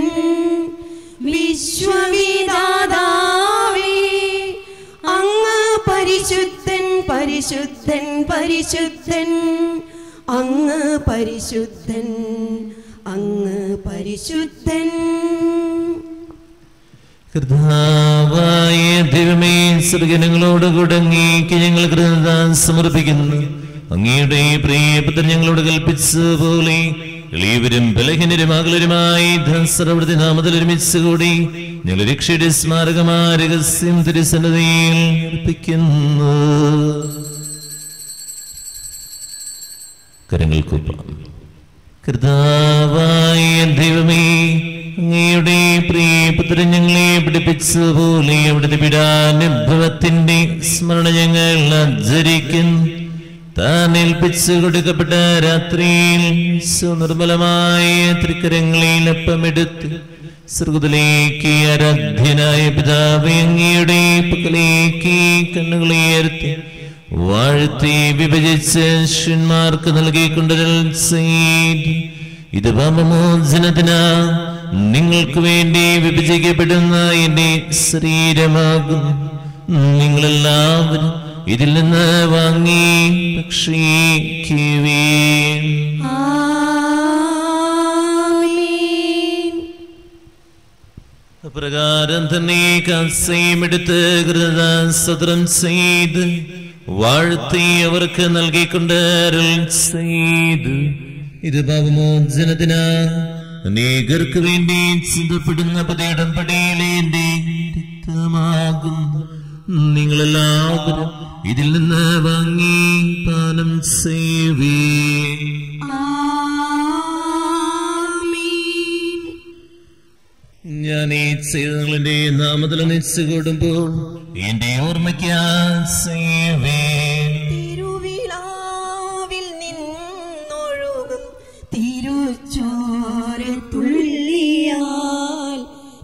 വിശ്വവിദാതാവേ അങ്ങ് പരിശുദ്ധൻ പരിശുദ്ധൻ പരിശുദ്ധൻ അങ്ങ് പരിശുദ്ധൻ അങ്ങ് പരിശുദ്ധൻ കർത്താവായ ദൈവമേ സ്വർഗനങ്ങളോട് കുടങ്ങിക്ക് ഞങ്ങൾ കൃത സമർപ്പിക്കുന്നു അങ്ങയുടെ പ്രിയപുത്രൻ ഞങ്ങളോട് കൽപ്പിച്ച പോലെ എളിയവരും ബലഹീനരും അകലരുമായി ധനസരവൃത്തി നാമത്തിൽ ഒരുമിച്ച് കൂടി ഞങ്ങൾ രക്ഷയുടെ സ്മാരകമായ രഹസ്യം തിരുസന്നതയിൽ അർപ്പിക്കുന്നു കരങ്ങൾ കൂപ്പാം കർത്താവായ ദൈവമേ അങ്ങയുടെ പ്രിയപുത്രൻ ഞങ്ങളെ പഠിപ്പിച്ചതുപോലെ അവിടുത്തെ പിടാനുഭവത്തിന്റെ സ്മരണ ഞങ്ങൾ ആചരിക്കുന്നു താൻ ഏൽപ്പിച്ചു കൊടുക്കപ്പെട്ട രാത്രിയിൽ സുനിർമ്മലമായ തൃക്കരങ്ങളിൽ അപ്പമെടുത്ത് സ്വർഗത്തിലേക്ക് ആരാധ്യനായ പിതാവ് അങ്ങയുടെ പക്കലേക്ക് കണ്ണുകളെ ഉയർത്തി വാഴ്ത്തി വിഭജിച്ച് ശിഷ്യന്മാർക്ക് നൽകിക്കൊണ്ടൊരു ചെയ്തു ഇത് പാപമോചനത്തിന് നിങ്ങൾക്ക് വേണ്ടി വിഭജിക്കപ്പെടുന്ന എന്റെ ശരീരമാകും നിങ്ങളെല്ലാവരും ഇതിൽ നിന്ന് വാങ്ങി ഭക്ഷിക്കുവേ ആമീൻ പ്രകാരം തന്നെ കസയുമെടുത്ത് കൃതസത്രം ചെയ്ത് വാഴ്ത്തി അവർക്ക് നൽകിക്കൊണ്ട് അരുൾ ചെയ്തു ഇത് പാപമോചനത്തിന് അനേകർക്ക് വേണ്ടി ചിന്തപ്പെടുന്ന പതിയിടം പടിയിലെ എന്റെ രക്തമാകും നിങ്ങളെല്ലാവരും ഇതിൽ നിന്ന് വാങ്ങി പാനം സേവേ ആമീൻ ഞാൻ ഈ ചെയ്തങ്ങളുടെ നാമത്തിൽ ഒന്നിച്ചു കൂടുമ്പോൾ എന്റെ ഓർമ്മയ്ക്ക് സേവേ തിരുവിളാവിൽ നിന്നൊഴുകും തിരുച്ചോര തുള്ളിയാൽ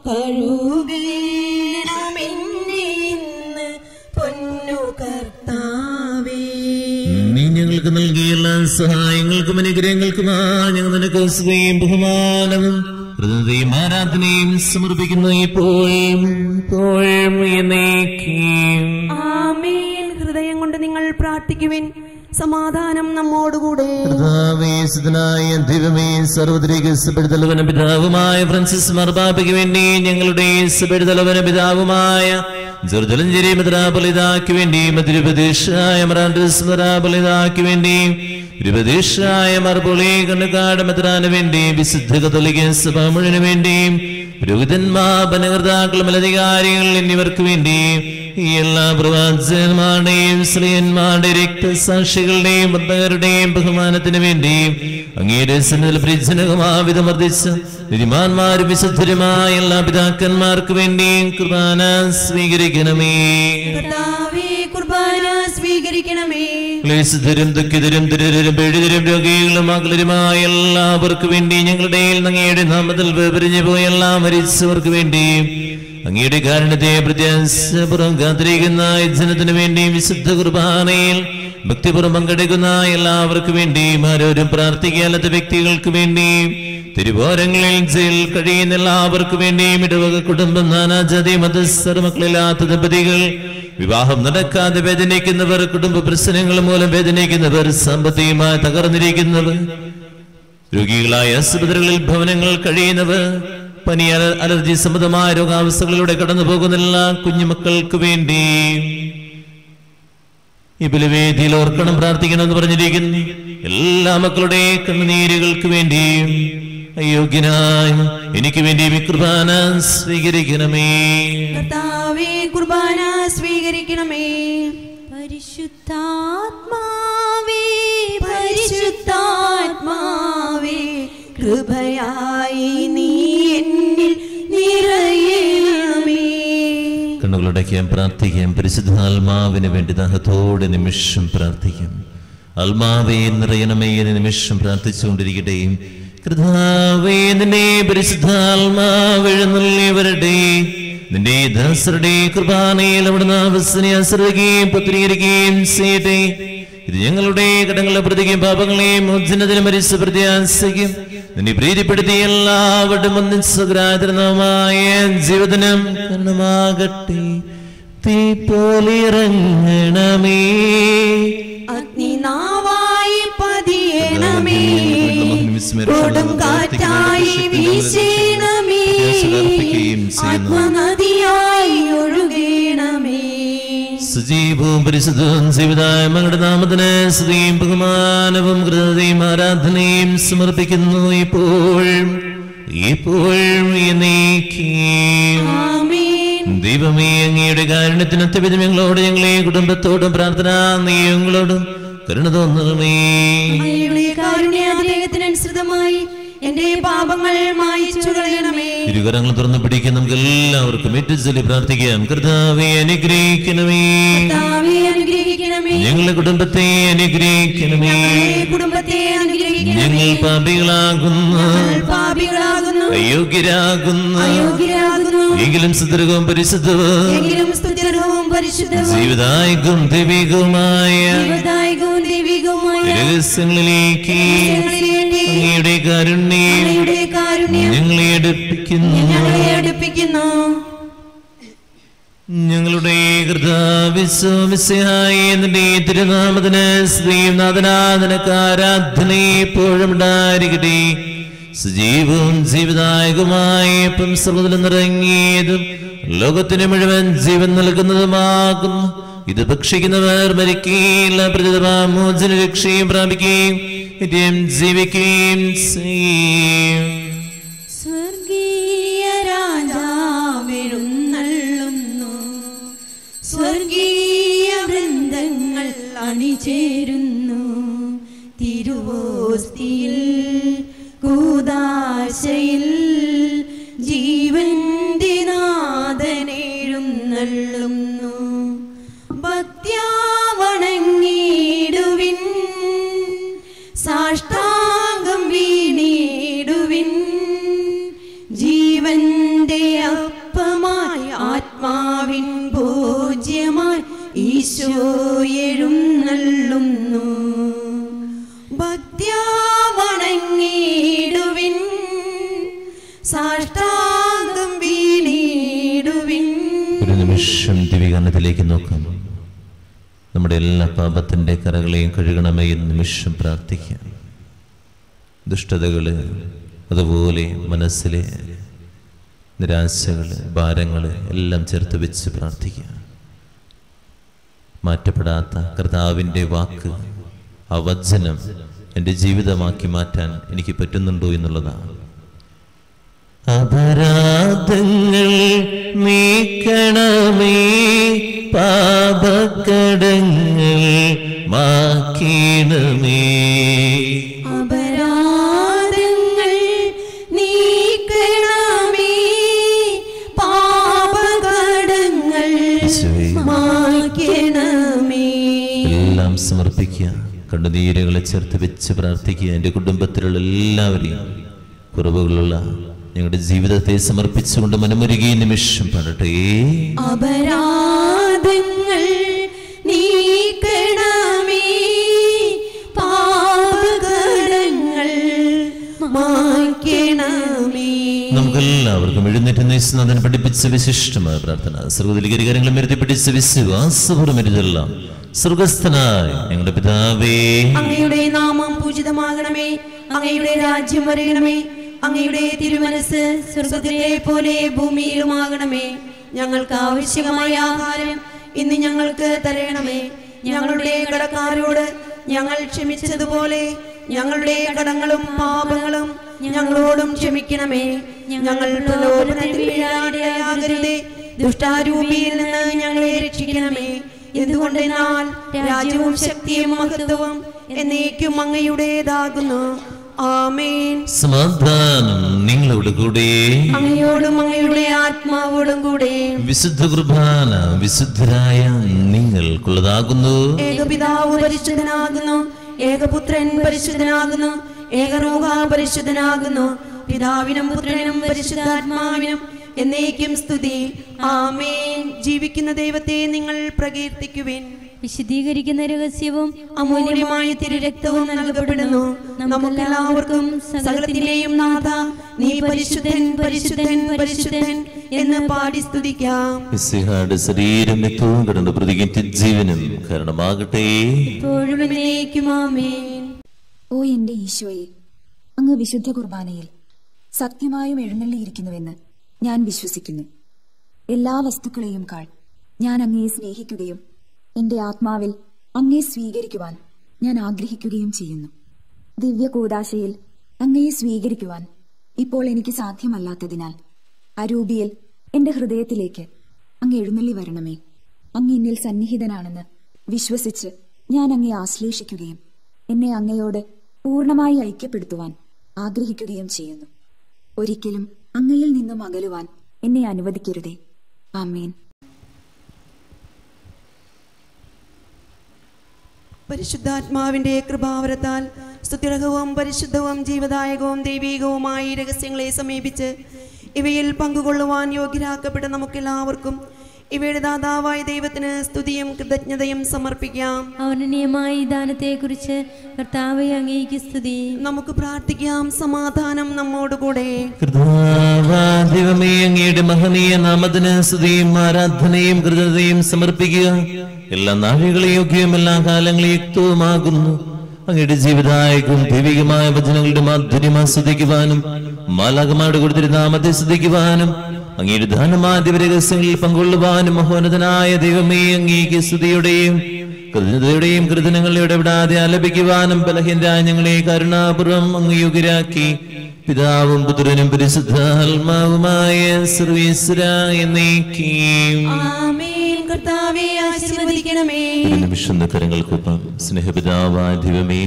കഴുകണമെന്നെ ഇന്ന് പൊന്നു കർത്താവേ നീ ഞങ്ങൾക്ക് നൽകിയ എല്ലാ സഹായങ്ങൾക്കും അനുഗ്രഹങ്ങൾക്കുമാ ഞങ്ങൾ നിനക്ക് സ്തുതിയും ബഹുമാനവും ഹൃദയയും ആരാധനയും സമർപ്പിക്കുന്നു ഇപ്പോഴും ഇപ്പോഴും എന്നേക്കും ആമേൻ ഹൃദയം കൊണ്ട് നിങ്ങൾ പ്രാർത്ഥിക്കുവിൻ സമാധാനം നമ്മോടുകൂടെ കർത്താവേശുദ്ധനായ ദൈവമേ സർവ്വതിലേക്ക് സഭയുടെ പിതാവുമായ ഫ്രാൻസിസ് മർബാബയ്ക്ക് വേണ്ടി ഞങ്ങളുടെ സഭയുടെ പിതാവുമായ ജർജലഞ്ചേരി മദ്രാപലിതാക്ക് വേണ്ടി മധുരപദേശായ മറാൻഡ്രസ് മദ്രാപലിതാക്ക് വേണ്ടി ഇരുപദേശായ മർബുളി കണ്ണുകാട് മെത്രാന് വേണ്ടി വിശുദ്ധ കത്തോലിക്ക സഭ മുഴുവന് വേണ്ടി പുരോഹിതന്മാർ ഭരണകർത്താക്കൾ മേലധികാരികൾ എന്നിവർക്ക് വേണ്ടി ഈ എല്ലാ പ്രവാചകന്മാരുടെയും സ്ത്രീയന്മാരുടെ രക്തസാക്ഷികളുടെയും ബന്ധകരുടെയും ബഹുമാനത്തിന് വേണ്ടി അങ്ങയുടെ സന്നിധിയിൽ പരിജനകമാവിധം വർദ്ധിച്ച് നിരിമാന്മാരും വിശുദ്ധരുമായ എല്ലാ പിതാക്കന്മാർക്ക് വേണ്ടിയും കുർബാന സ്വീകരിക്കണമേ കർത്താവേ കുർബാന സ്വീകരിക്കണമേ ക്ലേശിതരും ദുഃഖിതരും ദുരിതരും പീഡിതരും രോഗികളും അകലരുമായ എല്ലാവർക്കും വേണ്ടി ഞങ്ങളുടെ അങ്ങയുടെ നാമത്തിൽ വേപരിഞ്ഞു പോയ എല്ലാ മരിച്ചവർക്ക് വേണ്ടി അങ്ങയുടെ കാരണത്തെ പ്രത്യാശപുറം കാത്തിരിക്കുന്ന ഈ ജനത്തിനു വേണ്ടി വിശുദ്ധ കുർബാനയിൽ ഭക്തിപുറം പങ്കെടുക്കുന്ന എല്ലാവർക്കും വേണ്ടിയും ആരോരും പ്രാർത്ഥിക്കാത്ത വ്യക്തികൾക്ക് വേണ്ടിയും തിരുവോരങ്ങളിൽ ജയിൽ കഴിയുന്ന എല്ലാവർക്കും വേണ്ടിയും ഇടവക കുടുംബം നാനാജാതി മതസ്ഥർ മക്കളില്ലാത്ത ദമ്പതികൾ വിവാഹം നടക്കാതെ വേദനിക്കുന്നവർ കുടുംബ പ്രശ്നങ്ങൾ മൂലം വേദനിക്കുന്നവർ സാമ്പത്തികമായി തകർന്നിരിക്കുന്നവർ രോഗികളായ ആശുപത്രികളിൽ ഭവനങ്ങൾ കഴിയുന്നവർ പനി അല- അലർജി സംബന്ധമായ രോഗാവസ്ഥകളിലൂടെ കടന്നു പോകുന്ന എല്ലാ കുഞ്ഞുമക്കൾക്ക് വേണ്ടി ഈ ബലിവേദിയിൽ ഓർക്കണം പ്രാർത്ഥിക്കണം എന്ന് പറഞ്ഞിരിക്കുന്നു എല്ലാ മക്കളുടെ കണ്ണുനീരുകൾക്ക് വേണ്ടിയും അയോഗ്യനായ എനിക്ക് വേണ്ടി ഈ കുർബാന സ്വീകരിക്കണമേ കർത്താവേ കുർബാന സ്വീകരിക്കണമേ പരിശുദ്ധാത്മാവേ പരിശുദ്ധാത്മാവേ കൃപയായി നീ എന്നിൽ നിറയണമേ കണ്ണുകളടയ്ക്കാൻ പ്രാർത്ഥിക്കാം പരിശുദ്ധാത്മാവിന് വേണ്ടി ദാഹത്തോടെ നിമിഷം പ്രാർത്ഥിക്കാം ആത്മാവേ നിറയണമേ എന്ന് നിമിഷം പ്രാർത്ഥിച്ചുകൊണ്ടിരിക്കട്ടെ കൃതാവേ നിന്നെ പരിശുദ്ധാത്മാവെഴുന്നള്ളി വരട്ടെ നിന്റെ ദാസരുടെ കുർബാനയിൽ അവിടുന്ന് അവസനെ ആശ്രയിക്കുകയും പുത്രീകരിക്കുകയും ചെയ്യട്ടെ ഇത് ഞങ്ങളുടെ കടങ്ങളെ പ്രതിക്കും പാപങ്ങളെയും മോചനത്തിന് മരിച്ച പ്രത്യാശയ്ക്കും നിന്നെ പ്രീതിപ്പെടുത്തി എല്ലാവരും ഒന്നിച്ചുഗ്രാതരമായ ജീവിതനം കണ്ണമാകട്ടെ തീ പോലിറങ്ങണമേ അഗ്നിനാവായി പതിയണമേ കൊടും കാറ്റായി വീശണമേ ആത്മനദിയായി ഒഴുകണമേ സജീവവും പരിശുദ്ധവും ജീവിതായ മങ്ങളുടെ നാമത്തിന് സ്തുതിയും ബഹുമാനവും കൃതയും ആരാധനയും സമർപ്പിക്കുന്നു ഇപ്പോഴും ഇപ്പോഴും എന്നേക്കും ആമേൻ ദൈവമേ അങ്ങയുടെ കാരുണ്യത്തിന് അത്യവിധം ഞങ്ങളോട് ഞങ്ങളെ കുടുംബത്തോടും പ്രാർത്ഥന നീയങ്ങളോടും കരുണ തോന്നണമേ അങ്ങയുടെ കാരുണ്യാതിരേകത്തിനനുസൃതമായി എന്റെ പാപങ്ങൾ മായിച്ചു കളയണമേ ഇരുകരങ്ങൾ തുറന്നു പിടിക്കാൻ നമുക്ക് എല്ലാവർക്കും ഏറ്റവും പ്രാർത്ഥിക്കാം കർത്താവെ അനുഗ്രഹിക്കണമേ കർത്താവേ അനുഗ്രഹിക്കണമേ ഞങ്ങളുടെ കുടുംബത്തെ അനുഗ്രഹിക്കണമേ ഞങ്ങളുടെ കുടുംബത്തെ അനുഗ്രഹിക്കണമേ ഞങ്ങൾ പാപികളാകുന്നു ഞങ്ങൾ പാപികളാകുന്നു അയോഗ്യരാകുന്നു അയോഗ്യരാകുന്നു എങ്കിലും സുദൃഢവും പരിശുദ്ധവും എങ്കിലും സ്തുത്യർഹവും പരിശുദ്ധവും ജീവിതായകും ദൈവികവുമായ ദൈവദായകവും ദൈവികവുമായ രഹസ്യങ്ങളിലേക്ക് രഹസ്യങ്ങളിലേക്ക് അങ്ങയുടെ കാരുണ്യം അങ്ങയുടെ കാരുണ്യം ഞങ്ങളെ അടുപ്പിക്കുന്നു ഞങ്ങളെ അടുപ്പിക്കുന്നു ഞങ്ങളുടെ കൃതാവിശ്വമിസ്യായ നിന്റെ തിരുനാമത്തിന് സ്ത്രീയും നാഥനാഥനക്ക് ആരാധന എപ്പോഴും ഉണ്ടായിരിക്കട്ടെ സജീവവും ജീവദായകമായ ഇപ്പം സർവ്വതിലും നിറങ്ങിയതും ലോകത്തിന് മുഴുവൻ ജീവൻ നൽകുന്നതുമാകുന്നു ഇത് ഭക്ഷിക്കുന്നവർ മരിക്കുകയില്ല പ്രതിതമോചന രക്ഷയും പ്രാപിക്കുകയും നിത്യം ജീവിക്കുകയും ചെയ്യും സ്വർഗീയ രാജാവെഴുന്നള്ളുന്നു സ്വർഗീയ വൃന്ദങ്ങൾ അണിചേരുന്നു തിരുവോസ്തിയിൽ കൂതാശയിൽ ജീവന്റെ നാഥനെഴുന്നള്ളുന്നു ഭക്ത്യാവണങ്ങിടുവിൻ സാഷ്ടാംഗം വീണിടുവിൻ ജീവന്റെ അപ്പമായി ആത്മാവിൻ പൂജ്യമായി ഈശോ എഴുന്നള്ളുന്നു ഭക്ത്യാവണങ്ങിടുവിൻ സാഷ്ടാംഗം വീണിടുവിൻ ഒരു നിമിഷം ദിവികരണത്തിലേക്ക് നോക്കാം നമ്മുടെ എല്ലാ പാപത്തിന്റെ കരകളെയും കഴുകണമേ എന്ന് നിമിഷം പ്രാർത്ഥിക്കാം ദുഷ്ടതകള് അതുപോലെ മനസ്സിലെ നിരാശകള് ഭാരങ്ങള് എല്ലാം ചേർത്ത് വെച്ച് പ്രാർത്ഥിക്കുക മാറ്റപ്പെടാത്ത കർത്താവിൻ്റെ വാക്ക് ആ വചനം എൻ്റെ ജീവിതമാക്കി മാറ്റാൻ എനിക്ക് പറ്റുന്നുണ്ടോ എന്നുള്ളതാണ് അപരാധങ്ങൾ നീക്കണമേ പാപക്കടങ്ങൾ മാക്കണമേ അപരാധങ്ങൾ നീക്കണമേ പാപകടങ്ങൾ ഈശോയെ, മായ്ക്കണമേ എല്ലാം സമർപ്പിക്കുക കണ്ണുനീരുകളെ ചേർത്ത് വെച്ച് പ്രാർത്ഥിക്കുക എൻ്റെ കുടുംബത്തിലുള്ള എല്ലാവരെയും കുറവുകളുള്ള ഞങ്ങളുടെ ജീവിതത്തെ സമർപ്പിച്ചുകൊണ്ട് മനമൊരുകിയ നിമിഷം പാടട്ടെ അപരാധങ്ങൾ നീക്കണമേ പാപകടങ്ങൾ മായ്ക്കണമേ നമുക്കെല്ലാവർക്കും എഴുന്നേറ്റ് നിസ്നാഥൻ പഠിപ്പിച്ച വിശിഷ്ടമായ പ്രാർത്ഥന സർവ്വതിലിക കാര്യങ്ങളും എഴുതി പിടിച്ച വിശ്വാസപൂർവ്വം എഴുതെല്ലാം സ്വർഗസ്ഥനായ ഞങ്ങളുടെ പിതാവേ അങ്ങയുടെ നാമം പൂജിതമാകണമേ അങ്ങയുടെ രാജ്യം വരയണമേ അങ്ങയുടെ തിരുമനസ് സ്വർഗത്തിലെ പോലെ ഭൂമിയിലുമാകണമേ ഞങ്ങൾക്ക് ആവശ്യമായ ആഹാരം ഇന്ന് ഞങ്ങൾക്ക് തരയണമേ ഞങ്ങളുടെ കടക്കാരോട് ഞങ്ങൾ ക്ഷമിച്ചതുപോലെ ഞങ്ങളുടെ കടങ്ങളും പാപങ്ങളും ഞങ്ങളോടും ക്ഷമിക്കണമേ ഞങ്ങൾ പ്രലോഭനത്തിൽ വീഴാനിടയാകരുതേ ദുഷ്ടാരൂപിയിൽ നിന്ന് ഞങ്ങളെ രക്ഷിക്കണമേ എന്തുകൊണ്ടെന്നാൽ രാജ്യവും ശക്തിയും മഹത്വവും എന്നേക്കും അങ്ങയുടേതാകുന്നു ആമേൻ സമാധാനം നിങ്ങളോട് കൂടെ അങ്ങയോടും അങ്ങയുടെ ആത്മാവോടും കൂടെ വിശുദ്ധ കുർബാന വിശുദ്ധരായ നിങ്ങൾക്കുള്ളതാകുന്നു ഏകപിതാവ് പരിശുദ്ധനാകുന്നു ഏകപുത്രൻ പരിശുദ്ധനാകുന്നു ഏകരൂഹ പരിശുദ്ധനാകുന്നു പിതാവിനും പുത്രനും പരിശുദ്ധാത്മാവിനും എന്നേക്കും സ്തുതി ആമേൻ ജീവിക്കുന്ന ദൈവത്തെ നിങ്ങൾ പ്രകീർത്തിക്കുവിൻ വിശദീകരിക്കുന്ന രഹസ്യവും അമൂല്യമായ തിരുരക്തവും നൽകപ്പെടുന്നു നമുക്കെല്ലാവർക്കും സകലത്തിന്റെയും നാഥ നീ പരിശുദ്ധൻ പരിശുദ്ധൻ പരിശുദ്ധൻ എന്ന് പാടി സ്തുതിക്കാം മിശിഹായുടെ ശരീരം എത്തവും കടന്നു പ്രതികിന്റെ ജീവനും കാരണമാകട്ടെ ഇപ്പോഴും എന്നേക്കും ആമേൻ ഓ എന്റെ ഈശോയെ അങ്ങ് വിശുദ്ധ കുർബാനയിൽ സത്യമായും എഴുന്നള്ളിയിരിക്കുന്നുവെന്ന് ഞാൻ വിശ്വസിക്കുന്നു എല്ലാ വസ്തുക്കളെയും കാൾ ഞാൻ അങ്ങയെ സ്നേഹിക്കുകയും എന്റെ ആത്മാവിൽ അങ്ങയെ സ്വീകരിക്കുവാൻ ഞാൻ ആഗ്രഹിക്കുകയും ചെയ്യുന്നു ദിവ്യ കൂദാശയിൽ അങ്ങയെ സ്വീകരിക്കുവാൻ ഇപ്പോൾ എനിക്ക് സാധ്യമല്ലാത്തതിനാൽ അരൂപിയിൽ എന്റെ ഹൃദയത്തിലേക്ക് അങ്ങ് എഴുന്നള്ളി വരണമേ അങ്ങ് എന്നിൽ സന്നിഹിതനാണെന്ന് വിശ്വസിച്ച് ഞാൻ അങ്ങയെ ആശ്ലേഷിക്കുകയും എന്നെ അങ്ങയോട് പൂർണ്ണമായി ഐക്യപ്പെടുത്തുവാൻ ആഗ്രഹിക്കുകയും ചെയ്യുന്നു ഒരിക്കലും അങ്ങയിൽ നിന്നും അകലുവാൻ എന്നെ അനുവദിക്കരുതേ ആമേൻ പരിശുദ്ധാത്മാവിന്റെ കൃപാവരത്താൽ സ്തുതിർഹവും പരിശുദ്ധവും ജീവദായകവും ദൈവീകവുമായ ഈ രഹസ്യങ്ങളെ സമീപിച്ച് ഇവയിൽ പങ്കുകൊള്ളുവാൻ യോഗ്യരാക്കപ്പെട്ട നമുക്കെല്ലാവർക്കും ഇവയുടെ ദാതാവായ ദൈവത്തിന് സ്തുതിയും കൃതജ്ഞതയും സമർപ്പിക്കാം ഔന്നന്യമായ ഈ ദാനത്തെക്കുറിച്ച് കർത്താവെ അങ്ങേക്ക് സ്തുതി നമുക്ക് പ്രാർത്ഥിക്കാം സമാധാനം നമ്മോടുകൂടെ ദൈവമേ അങ്ങയുടെ മഹനീയ നാമത്തിന് സ്തുതിയും ആരാധനയും കൃതജ്ഞതയും സമർപ്പിക്കുക എല്ലാ നാഴികളെയും യോഗ്യവും എല്ലാ കാലങ്ങളെയും യുക്തവുമാകുന്നു അങ്ങയുടെ ജീവിതായകവും ദൈവികമായ വചനങ്ങളുടെ മാധുര്യം ആസ്വദിക്കുവാനും മാലാകമാരുടെ കൊടുത്തിരുന്നാമത്തെ സ്തുതിക്കുവാനും അങ്ങയുടെ ദാനമായ ദിവരഹസ്യങ്ങളിൽ പങ്കൊള്ളുവാനും മഹോന്നതനായ ദൈവമേ അങ്ങേക്ക് സ്തുതിയുടെയും കൃതജ്ഞതയുടെയും കൃതനങ്ങളുടെ വിടാതെ ആലപിക്കുവാനും ബലഹീനരായ ഞങ്ങളെ കരുണാപൂർവം അങ്ങ് യോഗ്യരാക്കി പിതാവും പുത്രനും പരിശുദ്ധാത്മാവുമായ സർവീശ്വരായ നീക്കിയും ആമേൻ കർത്താവെ ആശീർവദിക്കണമേ ഒരു നിമിഷം കരങ്ങൾക്കൊപ്പം സ്നേഹപിതാവായ ദൈവമേ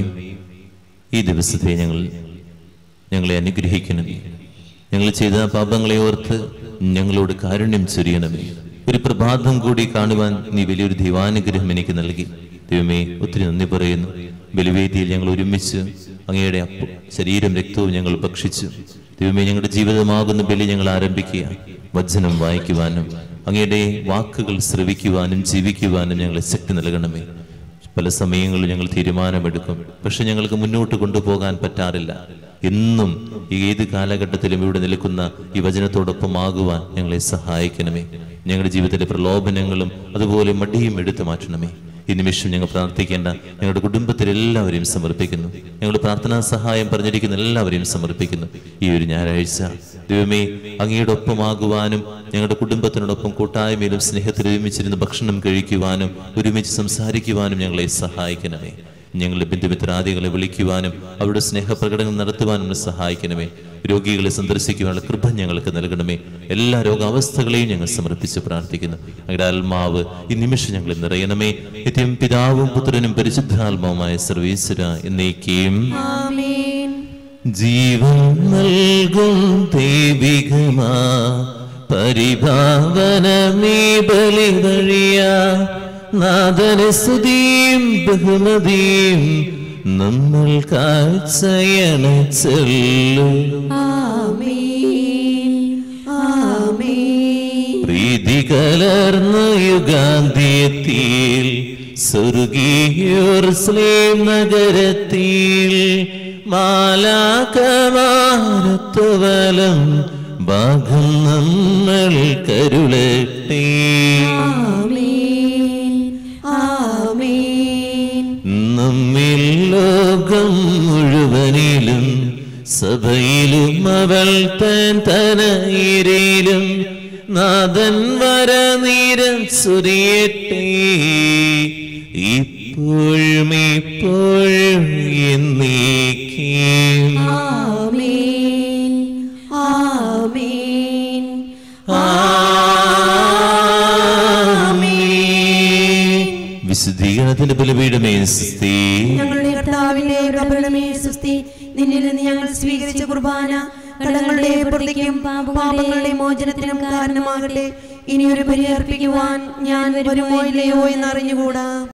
ഈ ദിവസത്തെ ഞങ്ങൾ ഞങ്ങളെ അനുഗ്രഹിക്കണമേ ഞങ്ങൾ ചെയ്ത പാപങ്ങളെ ഓർത്ത് ഞങ്ങളോട് കാരുണ്യം ചൊരിയണമേ ഒരു പ്രഭാതം കൂടി കാണുവാൻ നീ വലിയൊരു ദൈവാനുഗ്രഹം എനിക്ക് നൽകി ദൈവമേ ഒത്തിരി നന്ദി പറയുന്നു ബലിവേദിയിൽ ഞങ്ങൾ ഒരുമിച്ച് അങ്ങയുടെ അപ്പ ശരീരം രക്തവും ഞങ്ങൾ ഭക്ഷിച്ചു ദൈവമേ ഞങ്ങളുടെ ജീവിതമാകുന്ന ബലി ഞങ്ങൾ ആരംഭിക്കുക വചനം വായിക്കുവാനും അങ്ങയുടെ വാക്കുകൾ ശ്രവിക്കുവാനും ജീവിക്കുവാനും ഞങ്ങളെ ശക്തി നൽകണമേ പല സമയങ്ങളിലും ഞങ്ങൾ തീരുമാനമെടുക്കും പക്ഷെ ഞങ്ങൾക്ക് മുന്നോട്ട് കൊണ്ടുപോകാൻ പറ്റാറില്ല എന്നും ഈ ഏത് കാലഘട്ടത്തിലും ഇവിടെ നിൽക്കുന്ന ഈ വചനത്തോടൊപ്പം ആകുവാൻ ഞങ്ങളെ സഹായിക്കണമേ ഞങ്ങളുടെ ജീവിതത്തിലെ പ്രലോഭനങ്ങളും അതുപോലെ മടിയും എടുത്തു മാറ്റണമേ ഈ നിമിഷം ഞങ്ങൾ പ്രാർത്ഥിക്കേണ്ട ഞങ്ങളുടെ കുടുംബത്തിൽ എല്ലാവരെയും സമർപ്പിക്കുന്നു ഞങ്ങൾ പ്രാർത്ഥനാ സഹായം പറഞ്ഞിരിക്കുന്ന എല്ലാവരെയും സമർപ്പിക്കുന്നു ഈ ഒരു ഞായറാഴ്ച ദൈവമേ അങ്ങയുടെ ഒപ്പമാകുവാനും ഞങ്ങളുടെ കുടുംബത്തിനോടൊപ്പം കൂട്ടായ്മയിലും സ്നേഹത്തിൽ ഒരുമിച്ചിരുന്ന് ഭക്ഷണം കഴിക്കുവാനും ഒരുമിച്ച് സംസാരിക്കുവാനും ഞങ്ങളെ സഹായിക്കണമേ ഞങ്ങളുടെ ബന്ധുമിത്രാദികളെ വിളിക്കുവാനും അവരുടെ സ്നേഹപ്രകടനം നടത്തുവാനും സഹായിക്കണമേ രോഗികളെ സന്ദർശിക്കുവാനുള്ള കൃപ ഞങ്ങൾക്ക് നൽകണമേ എല്ലാ രോഗാവസ്ഥകളെയും ഞങ്ങൾ സമർപ്പിച്ച് പ്രാർത്ഥിക്കുന്നു അങ്ങയുടെ ആത്മാവ് ഈ നിമിഷം ഞങ്ങൾ നിറയണമേ നിത്യം പിതാവും പുത്രനും പരിശുദ്ധാത്മാവുമായ സർവീശ്വര എന്നേക്കും ആമേൻ ജീവൻ നൽകും ദൈവികമാ പരിഭാവനമേ ബലി വഴിയ നാദന സ്തുതിയും ബഹുമതിയും നമ്മൾ കാഴ്ചയണച്ചല്ലോ ആമേൻ ആമേൻ പ്രീതി കലർന്ന യുഗാന്ത്യത്തിൽ സ്വർഗീയോർസ്ലേം നഗരത്തിൽ മാലാകമാനത്വലം ഭാഗം നമ്മൾ കരുളട്ടെ ആമേൻ ആമേൻ നമ്മിൽ ലോകം മുഴുവനിലും സഭയിലും അവൾ തൻ തനയിലും നാഥൻ വരനീരം സുരിയട്ടെ ഇപ്പോഴും ഇപ്പോഴും എന്നേക്കും ആമേൻ ആമേൻ വിശുദ്ധീകരണത്തിന്റെ ബലപീഠമേ സ്ത്രീ ഞങ്ങളുടെ കർത്താവിന്റെ കബരണമേ സുസ്തി നിന്നിൽ നിന്ന് ഞങ്ങൾ സ്വീകരിച്ച കുർബാന കടങ്ങളുടെ പൂർത്തിക്കും പാപങ്ങളുടെ മോചനത്തിനും കാരണമാകട്ടെ ഇനിയൊരു ബലി അർപ്പിക്കുവാൻ ഞാൻ വരുമോ ഇല്ലയോ എന്നറിഞ്ഞുകൂടാ